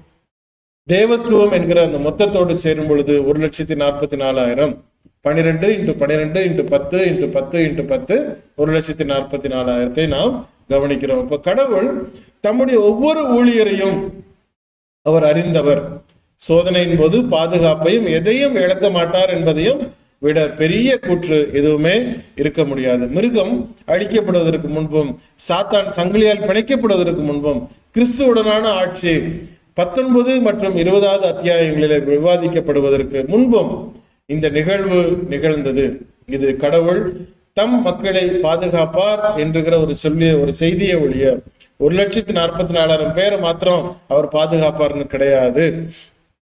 தேவத்துவம் என்கிற அந்த மொத்தத்தோடு சேரும் பொழுது ஒரு லட்சத்தி நாற்பத்தி நாலாயிரம் பனிரெண்டு இன்ட்டு பனிரெண்டு இன்ட்டு பத்து இன்ட்டு பத்து இன்ட்டு பத்து ஒரு லட்சத்தி நாற்பத்தி நாலாயிரத்தை நாம் கவனிக்கிறோம் இப்ப கடவுள் தம்முடைய ஒவ்வொரு ஊழியரையும் அவர் அறிந்தவர் சோதனையின் போது பாதுகாப்பையும் எதையும் இழக்க மாட்டார் என்பதையும் விட பெரிய கூற்று எதுவுமே இருக்க முடியாது மிருகம் அழிக்கப்படுவதற்கு முன்பும் சாத்தான் சங்கிலியால் பிணைக்கப்படுவதற்கு முன்பும் கிறிஸ்துவுடனான ஆட்சி பத்தொன்பது மற்றும் இருபதாவது அத்தியாயங்களில் விவாதிக்கப்படுவதற்கு முன்பும் இந்த நிகழ்வு நிகழ்ந்தது இது கடவுள் தம் மக்களை பாதுகாப்பார் என்கிற ஒரு சொல்லிய ஒரு செய்தியை ஒழிய ஒரு லட்சத்தி நாற்பத்தி நாலாயிரம் பேரை மாத்திரம் அவர் பாதுகாப்பார்னு கிடையாது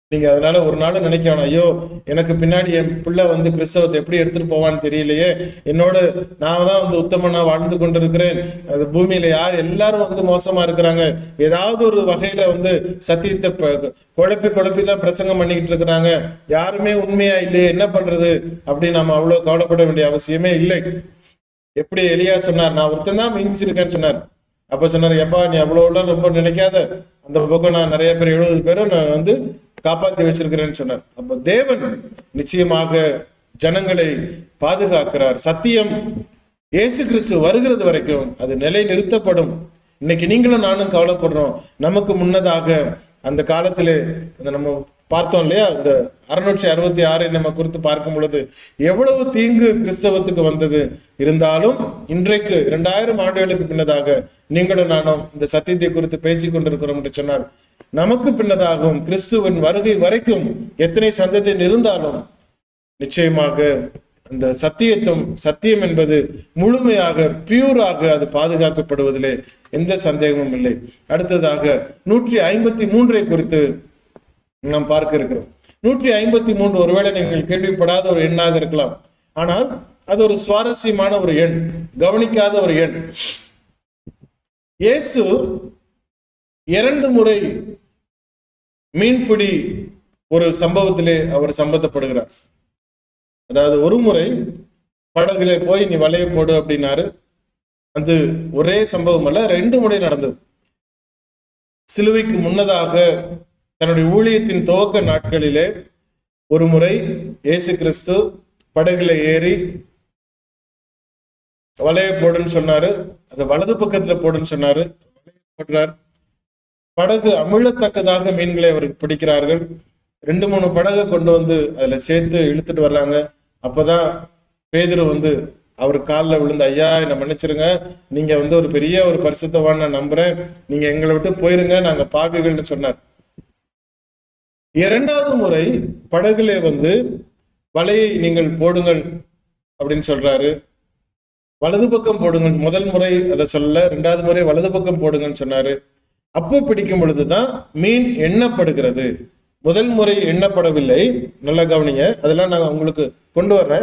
நீங்க அதனால ஒரு நாள் நினைக்க வேணாம் ஐயோ எனக்கு பின்னாடி என் பிள்ளை வந்து கிறிஸ்தவத்தை எப்படி எடுத்துட்டு போவான்னு தெரியலையே என்னோட நான் தான் வந்து உத்தமனா வாழ்ந்து கொண்டிருக்கிறேன் அது பூமியில யார் எல்லாரும் வந்து மோசமா இருக்கிறாங்க ஏதாவது ஒரு வகையில வந்து சத்தியத்தை ப- குழப்பி குழப்பி தான் பிரசங்கம் பண்ணிக்கிட்டு இருக்கிறாங்க யாருமே உண்மையா இல்லையே என்ன பண்றது அப்படின்னு நம்ம அவ்வளவு கவலைப்பட வேண்டிய அவசியமே இல்லை எப்படி எலியா சொன்னார் நான் ஒருத்தன் தான் மிஞ்சிருக்கேன்னு சொன்னார் அப்ப சொன்னார் எப்பா நீ அவ்வளவுலாம் ரொம்ப நினைக்காத அந்த பக்கம் நான் நிறைய பேர் எழுபது பேரும் நான் வந்து காப்பாத்தி வச்சிருக்கிறேன்னு சொன்னார் அப்ப தேவன் நிச்சயமாக ஜனங்களை பாதுகாக்கிறார் சத்தியம் இயேசு கிறிஸ்து வருகிறது வரைக்கும் அது நிலை நிறுத்தப்படும் இன்னைக்கு நீங்களும் நானும் கவலைப்படுறோம் நமக்கு முன்னதாக அந்த காலத்திலே அந்த நம்ம பார்த்தோம் இல்லையா இந்த அறுநூற்றி அறுபத்தி ஆறை நம்ம குறித்து பார்க்கும் பொழுது எவ்வளவு தீங்கு கிறிஸ்தவத்துக்கு வந்தது இருந்தாலும் இன்றைக்கு இரண்டாயிரம் ஆண்டுகளுக்கு பின்னதாக நீங்களும் நானும் இந்த சத்தியத்தை குறித்து பேசிக் கொண்டிருக்கிறோம் என்று சொன்னால் நமக்கு பின்னதாகவும் கிறிஸ்துவின் வருகை வரைக்கும் எத்தனை சந்ததியில் இருந்தாலும் நிச்சயமாக அந்த சத்தியத்தும் சத்தியம் என்பது முழுமையாக பியூராக அது பாதுகாக்கப்படுவதிலே எந்த சந்தேகமும் இல்லை அடுத்ததாக நூற்றி ஐம்பத்தி மூன்றை குறித்து நாம் பார்க்க இருக்கிறோம் நூற்றி ஐம்பத்தி மூன்று ஒருவேளை நீங்கள் கேள்விப்படாத ஒரு எண்ணாக இருக்கலாம் ஆனால் அது ஒரு சுவாரஸ்யமான ஒரு எண் கவனிக்காத ஒரு எண் இயேசு இரண்டு முறை மீன்பிடி ஒரு சம்பவத்திலே அவர் சம்பந்தப்படுகிறார் அதாவது ஒரு முறை படகுல போய் நீ வலைய போடு அப்படின்னாரு அது ஒரே சம்பவம் அல்ல ரெண்டு முறை நடந்தது சிலுவைக்கு முன்னதாக தன்னுடைய ஊழியத்தின் துவக்க நாட்களிலே ஒரு முறை இயேசு கிறிஸ்து படகுல ஏறி வலைய போடுன்னு சொன்னாரு அதை வலது பக்கத்துல போடுன்னு சொன்னாரு வலைய போடுறார் படகு அமிழத்தக்கதாக மீன்களை அவர் பிடிக்கிறார்கள் ரெண்டு மூணு படகை கொண்டு வந்து அதுல சேர்த்து இழுத்துட்டு வர்றாங்க அப்பதான் பேதுரு வந்து அவர் காலில் விழுந்து ஐயா என்னை மன்னிச்சிருங்க நீங்க வந்து ஒரு பெரிய ஒரு பரிசுத்தவான் நான் நம்புறேன் நீங்க எங்களை விட்டு போயிருங்க நாங்க பாவிகள்னு சொன்னார் இரண்டாவது முறை படகுல வந்து வலையை நீங்கள் போடுங்கள் அப்படின்னு சொல்றாரு வலது பக்கம் போடுங்கள் முதல் முறை அதை சொல்லல ரெண்டாவது முறை வலது பக்கம் போடுங்கன்னு சொன்னாரு அப்போ பிடிக்கும் பொழுதுதான் மீன் எண்ணப்படுகிறது முதல் முறை எண்ணப்படவில்லை நல்லா கவனிங்க அதெல்லாம் நான் உங்களுக்கு கொண்டு வர்றேன்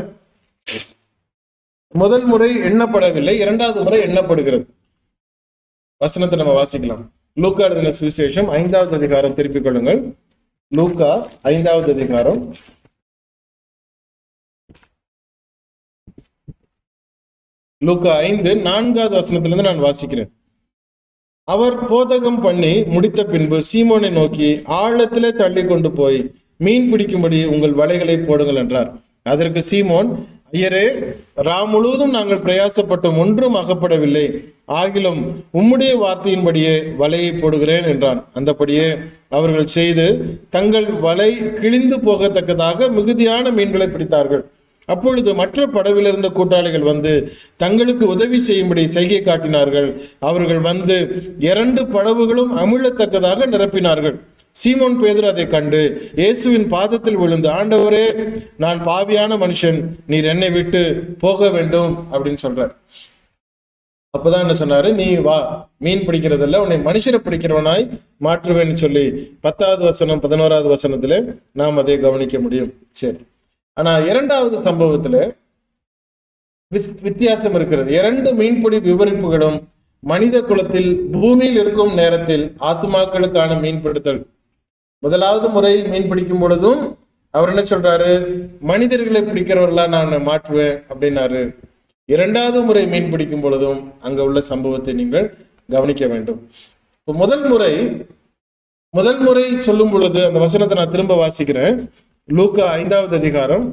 முதல் முறை எண்ணப்படவில்லை இரண்டாவது முறை எண்ணப்படுகிறது வசனத்தை நம்ம வாசிக்கலாம் லூக்கா எழுதின சுவிசேஷம் ஐந்தாவது அதிகாரம் திருப்பிக் கொள்ளுங்கள் லூக்கா ஐந்தாவது அதிகாரம் லூக்கா ஐந்து நான்காவது வசனத்திலிருந்து நான் வாசிக்கிறேன் அவர் போதகம் பண்ணி முடித்த பின்பு சீமோனை நோக்கி ஆழத்திலே தள்ளி கொண்டு போய் மீன் பிடிக்கும்படி உங்கள் வலைகளை போடுங்கள் என்றார் அதற்கு சீமோன் ஐயரே ரா முழுவதும் நாங்கள் பிரயாசப்பட்டும் ஒன்றும் அகப்படவில்லை ஆகிலும் உம்முடைய வார்த்தையின்படியே வலையை போடுகிறேன் என்றான் அந்தபடியே அவர்கள் செய்து தங்கள் வலை கிழிந்து போகத்தக்கதாக மிகுதியான மீன்களை பிடித்தார்கள் அப்பொழுது மற்ற படவில் இருந்த கூட்டாளிகள் வந்து தங்களுக்கு உதவி செய்யும்படி செய்கை காட்டினார்கள் அவர்கள் வந்து இரண்டு படவுகளும் அமிழத்தக்கதாக நிரப்பினார்கள் சீமோன் பேதுரு அதை கண்டு இயேசுவின் பாதத்தில் விழுந்து ஆண்டவரே நான் பாவியான மனுஷன் நீர் என்னை விட்டு போக வேண்டும் அப்படின்னு சொல்றார் அப்பதான் என்ன சொன்னாரு நீ வா மீன் பிடிக்கிறதல்ல உன்னை மனுஷரை பிடிக்கிறவனாய் மாற்றுவேன்னு சொல்லி பத்தாவது வசனம் பதினோராவது வசனத்துல நாம் அதை கவனிக்க முடியும் சரி ஆனா இரண்டாவது சம்பவத்துல விஸ்- வித்தியாசம் இருக்கிறது இரண்டு மீன்பிடி விவரிப்புகளும் மனித குலத்தில் பூமியில் இருக்கும் நேரத்தில் ஆத்துமாக்களுக்கான மீன்பிடித்தல் முதலாவது முறை மீன் பிடிக்கும் பொழுதும் அவர் என்ன சொல்றாரு மனிதர்களை பிடிக்கிறவர்களா நான் மாற்றுவேன் அப்படின்னாரு இரண்டாவது முறை மீன் பிடிக்கும் பொழுதும் அங்க உள்ள சம்பவத்தை நீங்கள் கவனிக்க வேண்டும் இப்ப முதல் முறை முதல் முறை சொல்லும் பொழுது அந்த வசனத்தை நான் திரும்ப வாசிக்கிறேன் லூக்கா ஐந்தாவது அதிகாரம்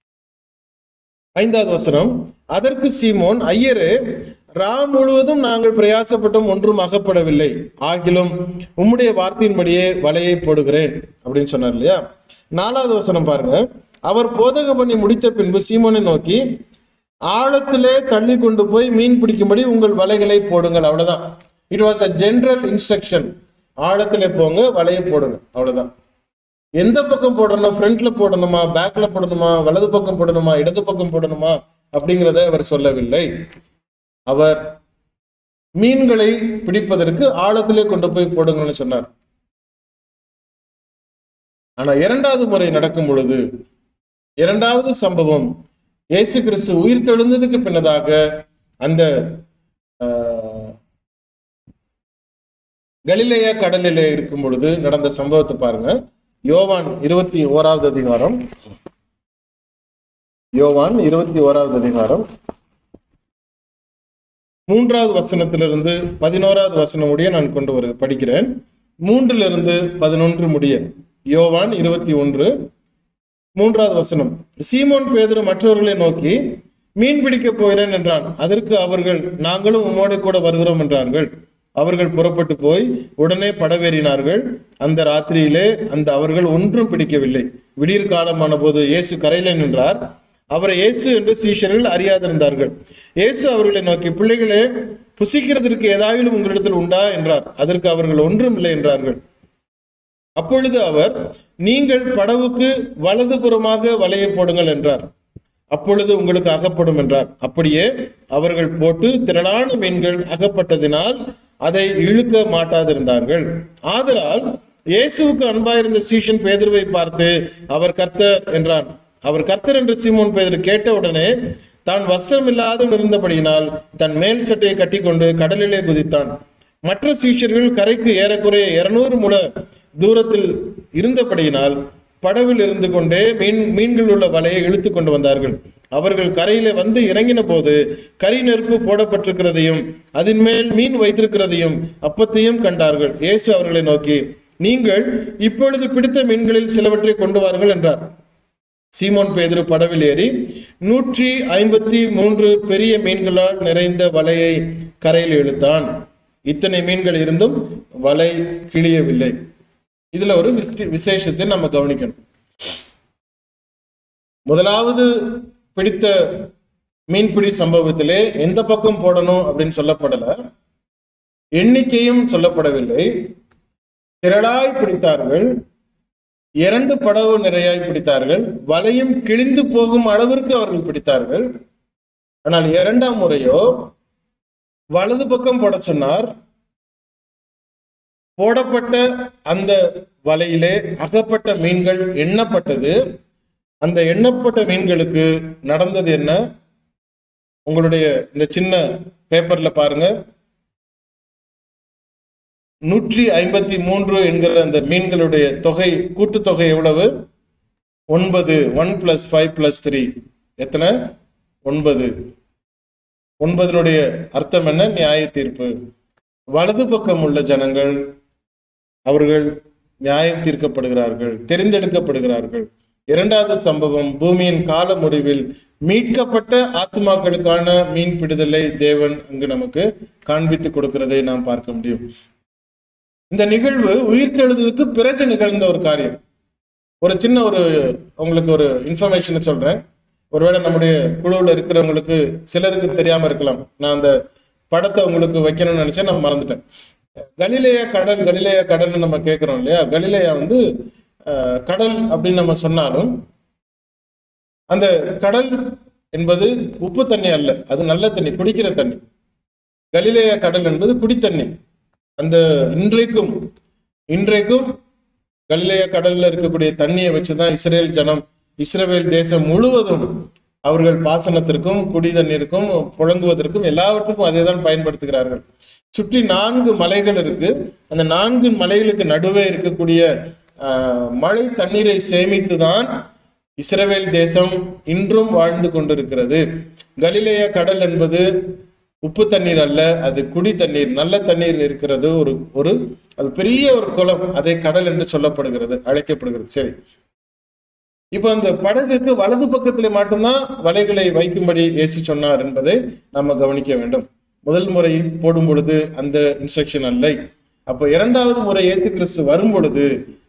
ஐந்தாவது வசனம் அதற்கு சீமோன் ஐயரே ரா முழுவதும் நாங்கள் பிரயாசப்பட்டும் ஒன்றும் அகப்படவில்லை ஆகிலும் உம்முடைய வார்த்தையின்படியே வலையை போடுகிறேன் அப்படின்னு சொன்னார் இல்லையா நாலாவது வசனம் பாருங்க அவர் போதகம் பண்ணி முடித்த பின்பு சீமோனை நோக்கி ஆழத்திலே தள்ளி கொண்டு போய் மீன் பிடிக்கும்படி உங்கள் வலைகளை போடுங்கள் அவ்வளவுதான் it was a general instruction ஆழத்திலே போங்க வலையை போடுங்க அவ்வளவுதான் எந்த பக்கம் போடணும் ஃப்ரண்ட்ல போடணுமா பேக்ல போடணுமா வலது பக்கம் போடணுமா இடது பக்கம் போடணுமா அப்படிங்கிறத அவர் சொல்லவில்லை அவர் மீன்களை பிடிப்பதற்கு ஆழத்திலே கொண்டு போய் போடுங்கன்னு சொன்னார் ஆனா இரண்டாவது முறை நடக்கும் பொழுது இரண்டாவது சம்பவம் இயேசு கிறிஸ்து உயிர் தெழுந்ததுக்கு பின்னதாக அந்த ஆஹ், கலிலேயா கடலிலே இருக்கும் பொழுது நடந்த சம்பவத்தை பாருங்க யோவான் இருபத்தி ஓராவது அதிகாரம் யோவான் இருபத்தி ஓராவது அதிகாரம் மூன்றாவது வசனத்திலிருந்து பதினோராவது வசனம் முடிய நான் கொண்டு வரு படிக்கிறேன் மூன்றிலிருந்து பதினொன்று முடிய யோவான் இருபத்தி ஒன்று மூன்றாவது வசனம் சீமோன் பேதுரு மற்றவர்களை நோக்கி மீன் பிடிக்கப் போகிறேன் என்றான் அதற்கு அவர்கள் நாங்களும் உம்மோடு கூட வருகிறோம் என்றார்கள் அவர்கள் புறப்பட்டு போய் உடனே படவேறினார்கள் அந்த ராத்திரியிலே அந்த அவர்கள் ஒன்றும் பிடிக்கவில்லை விடியற் காலமான போது இயேசு கரையிலே நின்றார் அவரை இயேசு என்று சீஷர்கள் அறியாதிருந்தார்கள் இயேசு அவர்களை நோக்கி பிள்ளைகளே புசிக்கிறதற்கு ஏதாயிலும் உங்களிடத்தில் உண்டா என்றார் அதற்கு அவர்கள் ஒன்றும் இல்லை என்றார்கள் அப்பொழுது அவர் நீங்கள் படவுக்கு வலதுபுறமாக வலையை போடுங்கள் என்றார் அப்பொழுது உங்களுக்கு அகப்படும் என்றார் அப்படியே அவர்கள் போட்டு திரளான மீன்கள் அகப்பட்டதினால் அதை இழுக்க மாட்டாதிருந்தார்கள் ஆதலால் இயேசுவுக்கு அன்பாயிருந்த சீஷன் பேதுருவை பார்த்து அவர் கர்த்தர் என்றான் அவர் கர்த்தர் என்று சீமோன் பேதுரு கேட்டவுடனே தான் வஸ்திரமில்லாத இருந்தபடியினால் தன் மேல் சட்டையை கட்டிக்கொண்டு கடலிலே குதித்தான் மற்ற சீஷர்கள் கரைக்கு ஏறக்குறைய இருநூறு முழ தூரத்தில் இருந்தபடியினால் படவில் இருந்து கொண்டே மீன் மீன்கள் உள்ள வலையை இழுத்து கொண்டு வந்தார்கள் அவர்கள் கரையில வந்து இறங்கின போது கரி நெருப்பு போடப்பட்டிருக்கிறதையும் அதன் மேல் மீன் வைத்திருக்கிறதையும் அப்பத்தையும் கண்டார்கள் இயேசு அவர்களை நோக்கி நீங்கள் இப்பொழுது பிடித்த மீன்களில் சிலவற்றை கொண்டு வாருங்கள் என்றார் சீமோன் பேதுரு படவில் ஏறி நூற்றி ஐம்பத்தி மூன்று பெரிய மீன்களால் நிறைந்த வலையை கரையில் இழுத்தான் இத்தனை மீன்கள் இருந்தும் வலை கிழியவில்லை இதுல ஒரு விஸ்தி- விசேஷத்தை நம்ம கவனிக்கணும் முதலாவது பிடித்த மீன்பிடி சம்பவத்திலே எந்த பக்கம் போடணும் அப்படின்னு சொல்லப்படல எண்ணிக்கையும் சொல்லப்படவில்லை திரளாய் பிடித்தார்கள் இரண்டு படகு நிறையாய் பிடித்தார்கள் வலையும் கிழிந்து போகும் அளவிற்கு அவர்கள் பிடித்தார்கள் ஆனால் இரண்டாம் முறையோ வலது பக்கம் போட சொன்னார் போடப்பட்ட அந்த வலையிலே அகப்பட்ட மீன்கள் எண்ணப்பட்டது அந்த எண்ணப்பட்ட மீன்களுக்கு நடந்தது என்ன உங்களுடைய இந்த சின்ன பேப்பர்ல பாருங்க நூற்றி ஐம்பத்தி மூன்று என்கிற அந்த மீன்களுடைய தொகை கூட்டுத்தொகை எவ்வளவு ஒன்பது one plus five plus three எத்தனை ஒன்பது ஒன்பதனுடைய அர்த்தம் என்ன நியாய தீர்ப்பு வலது பக்கம் உள்ள ஜனங்கள் அவர்கள் நியாயம் தீர்க்கப்படுகிறார்கள் தெரிந்தெடுக்கப்படுகிறார்கள் இரண்டாவது சம்பவம் பூமியின் கால முடிவில் மீட்கப்பட்ட ஆத்மாக்களுக்கான மீன் பிடிதலை தேவன் அங்கு நமக்கு காண்பித்து கொடுக்கிறதை நாம் பார்க்க முடியும் இந்த நிகழ்வு உயிர்த்தெழுதலுக்கு பிறகு நிகழ்ந்த ஒரு காரியம் ஒரு சின்ன ஒரு உங்களுக்கு ஒரு இன்ஃபர்மேஷனை சொல்றேன் ஒருவேளை நம்முடைய குழுவில் இருக்கிறவங்களுக்கு சிலருக்கு தெரியாம இருக்கலாம் நான் அந்த படத்தை உங்களுக்கு வைக்கணும்னு நினைச்சேன் நான் மறந்துட்டேன் கலிலேயா கடல் கலிலேயா கடல்னு நம்ம கேட்கிறோம் இல்லையா கலிலேயா வந்து அஹ், கடல் அப்படின்னு நம்ம சொன்னாலும் அந்த கடல் என்பது உப்பு தண்ணி அல்ல அது நல்ல தண்ணி குடிக்கிற தண்ணி கலிலேயா கடல் என்பது குடித்தண்ணி அந்த இன்றைக்கும் இன்றைக்கும் கலிலேய கடல்ல இருக்கக்கூடிய தண்ணியை வச்சுதான் இஸ்ரேல் ஜனம் இஸ்ரவேல் தேசம் முழுவதும் அவர்கள் பாசனத்திற்கும் குடி தண்ணீருக்கும் புழங்குவதற்கும் எல்லாவற்றுக்கும் அதை தான் பயன்படுத்துகிறார்கள் சுற்றி நான்கு மலைகள் இருக்கு அந்த நான்கு மலைகளுக்கு நடுவே இருக்கக்கூடிய ஆஹ், மழை தண்ணீரை சேமித்து தான் இஸ்ரவேல் தேசம் இன்றும் வாழ்ந்து கொண்டிருக்கிறது கலிலேய கடல் என்பது உப்பு தண்ணீர் அல்ல அது குடி தண்ணீர் நல்ல தண்ணீர் இருக்கிறது ஒரு ஒரு அது பெரிய ஒரு குளம் அதை கடல் என்று சொல்லப்படுகிறது அழைக்கப்படுகிறது சரி இப்போ அந்த படகுக்கு வலது பக்கத்தில் மட்டும்தான் வலைகளை வைக்கும்படி ஏசி சொன்னார் என்பதை நம்ம கவனிக்க வேண்டும் முதல் முறை போடும் பொழுது அந்த இன்ஸ்ட்ரக்ஷன் அல்ல அப்போ இரண்டாவது முறை இயேசு கிறிஸ்து வரும் பொழுது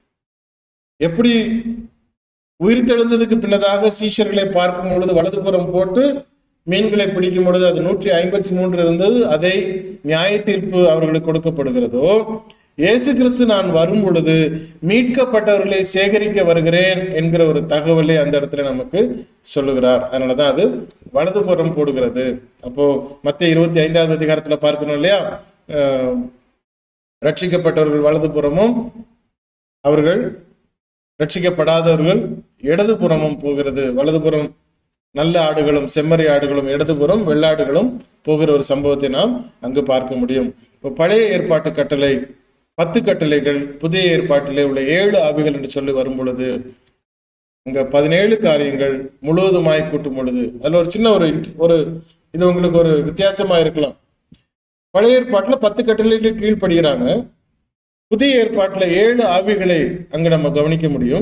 எப்படி உயிர்த்தெழுந்ததுக்கு பின்னதாக சீஷர்களை பார்க்கும் பொழுது வலதுபுறம் போட்டு மீன்களை பிடிக்கும் பொழுது அது நூற்றி ஐம்பத்தி மூன்று இருந்தது அதை நியாய தீர்ப்பு அவர்களுக்கு கொடுக்கப்படுகிறதோ இயேசு கிறிஸ்து நான் வரும் பொழுது மீட்கப்பட்டவர்களை சேகரிக்க வருகிறேன் என்கிற ஒரு தகவலை அந்த இடத்துல நமக்கு சொல்லுகிறார் அதனாலதான் அது வலதுபுறம் போடுகிறது அப்போ மத்திய இருபத்தி ஐந்தாவது அதிகாரத்துல பார்க்கணும் இல்லையா அஹ், ரட்சிக்கப்பட்டவர்கள் வலதுபுறமும் அவர்கள் ரட்சிக்கப்படாதவர்கள் இடதுபுறமும் போகிறது வலதுபுறம் நல்ல ஆடுகளும் செம்மறி ஆடுகளும் இடதுபுறம் வெள்ளாடுகளும் போகிற ஒரு சம்பவத்தை நாம் அங்கு பார்க்க முடியும் இப்போ பழைய ஏற்பாட்டு கட்டளை பத்து கட்டளைகள் புதிய ஏற்பாட்டிலே உள்ள ஏழு ஆவிகள் என்று சொல்லி வரும் பொழுது அங்க பதினேழு காரியங்கள் முழுவதுமாய் கூட்டும் பொழுது அதுல ஒரு சின்ன ஒரு int- ஒரு இது உங்களுக்கு ஒரு வித்தியாசமா இருக்கலாம் பழைய ஏற்பாட்டுல பத்து கட்டளைகளுக்கு கீழ்ப்படுகிறாங்க புதிய ஏற்பாட்டுல ஏழு ஆவிகளை அங்க நம்ம கவனிக்க முடியும்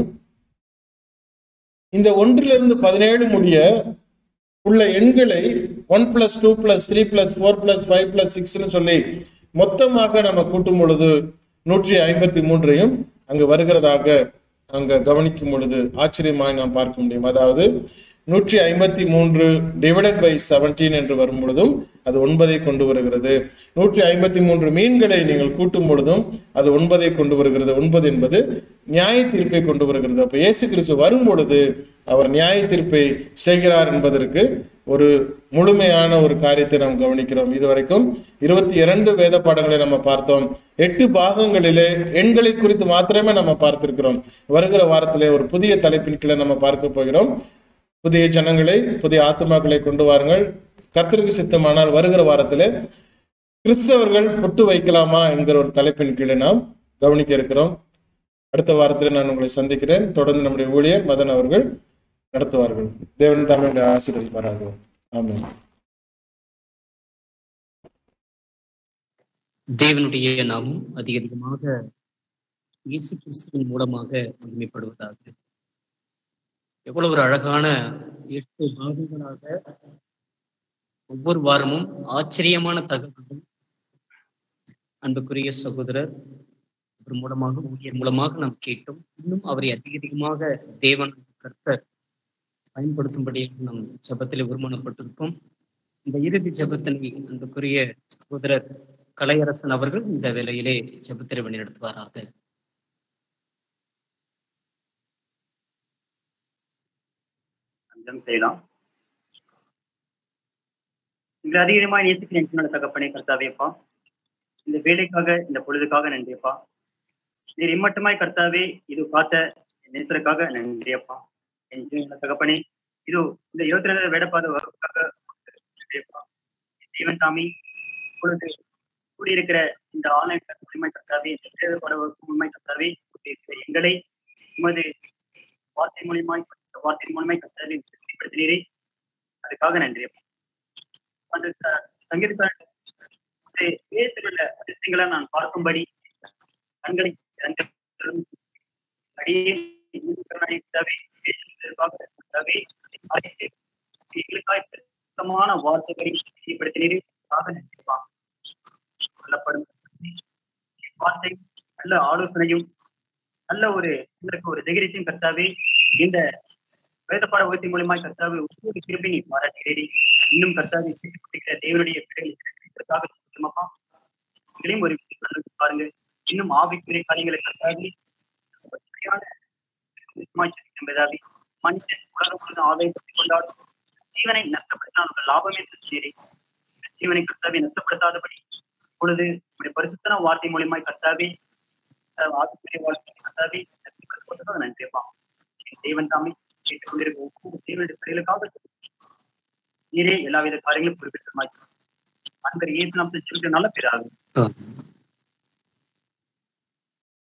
இந்த ஒன்றிலிருந்து பதினேழு முடிய உள்ள எண்களை one plus two plus three plus four plus five plus சிக்ஸ்னு சொல்லி மொத்தமாக நம்ம கூட்டும் பொழுது நூற்றி ஐம்பத்தி மூன்றையும் அங்கு வருகிறதாக அங்க கவனிக்கும் பொழுது ஆச்சரியமாய் நாம் பார்க்க முடியும் அதாவது நூற்றி ஐம்பத்தி மூன்று டிவைடட் பை செவன்டீன் என்று வரும் பொழுதும் அது ஒன்பதை கொண்டு வருகிறது நூற்றி ஐம்பத்தி மூன்று மீன்களை நீங்கள் கூட்டும் பொழுதும் அது ஒன்பதை கொண்டு வருகிறது ஒன்பது என்பது நியாய தீர்ப்பை கொண்டு வருகிறது அப்ப இயேசு கிறிஸ்து வரும் பொழுது அவர் நியாய தீர்ப்பை செய்கிறார் என்பதற்கு ஒரு முழுமையான ஒரு காரியத்தை நாம் கவனிக்கிறோம் இதுவரைக்கும் இருபத்தி இரண்டு வேத பாடங்களை நம்ம பார்த்தோம் எட்டு பாகங்களிலே எண்களை குறித்து மாத்திரமே நம்ம பார்த்திருக்கிறோம் வருகிற வாரத்திலே ஒரு புதிய தலைப்பின் கீழே நம்ம பார்க்க போகிறோம் புதிய ஜனங்களை புதிய ஆத்மாக்களை கொண்டு வாருங்கள் கர்த்தருக்கு சித்தமானால் வருகிற வாரத்திலே கிறிஸ்தவர்கள் பொட்டு வைக்கலாமா என்கிற ஒரு தலைப்பின் கீழே நாம் கவனிக்க இருக்கிறோம் அடுத்த வாரத்தில் நான் உங்களை சந்திக்கிறேன் தொடர்ந்து நம்முடைய ஊழியர் மதன் அவர்கள் நடத்துவார்கள் தேவன் தமிழ் ஆசீர்வதிப்பார்கள் ஆமென் தேவனுடைய நாமம் அதிக அதிகமாக இயேசு கிறிஸ்துவின் மூலமாக மகிமைப்படுவதாக எவ்வளவு ஒரு அழகான எட்டு பாகங்களாக ஒவ்வொரு வாரமும் ஆச்சரியமான தகவல்கள் அன்புக்குரிய சகோதரர் அவர் மூலமாக ஊழியர் மூலமாக நாம் கேட்டோம் இன்னும் அவரை அதிக அதிகமாக தேவன் கர்த்தர் பயன்படுத்தும்படியாக நாம் ஜபத்தில் ஒருமனப்பட்டிருக்கோம் இந்த இறுதி ஜபத்தினை அன்புக்குரிய சகோதரர் கலையரசன் அவர்கள் இந்த வேளையிலே ஜெபத்திரை வழி நடத்துவாராக ஜெபம் செய்யலாம் எங்களை அதிகமாக நேசிக்கிற எங்களோட தகப்பனே கர்த்தாவேப்பா இந்த வேலைக்காக இந்த பொழுதுக்காக நன்றியப்பா நீர் இம்மட்டுமாய் கர்த்தாவே இது காத்த நேசருக்காக நன்றியப்பா என் ஜீவனுள்ள தகப்பனே இது இந்த இருபத்தி ரெண்டு வேடப்பாத வகுப்புக்காக நன்றியப்பா ஜீவன் தாமி இப்பொழுது கூடியிருக்கிற இந்த ஆன்லைன் உரிமை கர்த்தாவே இந்த வேடப்பாட வகுப்பு உண்மை கர்த்தாவே கூடியிருக்கிற எங்களை உமது வார்த்தை மூலியமாய் வார்த்தை மூலமாய் கர்த்தாவே திருப்திப்படுத்தினீரே அதுக்காக நன்றியப்பா அந்த ச- சங்கீதக்காரன் இந்த வேதத்தில் உள்ள அதிசயங்களை நான் பார்க்கும்படி கண்களை திறந்திருக்கும். அடியே கருணை கர்த்தாவே, இயேசுவிற்காக கர்த்தாவே, அழைத்து எங்களுக்காய் பிரசுத்தமான வார்த்தைகளை தெரியப்படுத்தினீரே அதுக்காக நன்றிப்பா சொல்லப்படும் வார்த்தை நல்ல ஆலோசனையும் நல்ல ஒரு உங்களுக்கு ஒரு தைரியத்தையும் கர்த்தாவே இந்த வேதப்பாட வகுப்பின் மூலியமாய் கர்த்தாவே ஒவ்வொரு கிருபை நீ பாராட்டுகிறீரே இன்னும் கர்த்தாவை கேட்டுக்கொண்டிருக்கிற தேவனுடைய பிள்ளைகளுக்காக சொல்லுமாப்பா எங்களையும் ஒரு நல்லது பாருங்க இன்னும் ஆவிக்குரிய காரியங்களை கர்த்தாவே சரியான என்பதாவே மனிதன் உலகம் முழுவதும் ஆதாயத்தை கொண்டாடும் ஜீவனை நஷ்டப்படுத்தினால் உங்கள் லாபம் என்று சொல்லி ஜீவனை கர்த்தாவை நஷ்டப்படுத்தாதபடி இப்பொழுது உடைய பரிசுத்தன வார்த்தை மூலியமாய் கர்த்தாவே அஹ், ஆவிக்குரிய வாழ்க்கை கர்த்தாவே நன்றி நன்றியப்பா தேவன் தாமே கேட்டுக்கொண்டிருக்க ஒவ்வொரு தேவனுடைய பிள்ளைகளுக்காக நீரே எல்லா வித காரியங்களும் குறிப்பிட்ட மாதிரி அன்பர் இயேசு நாம் நல்ல பேராகும் ஆமென்.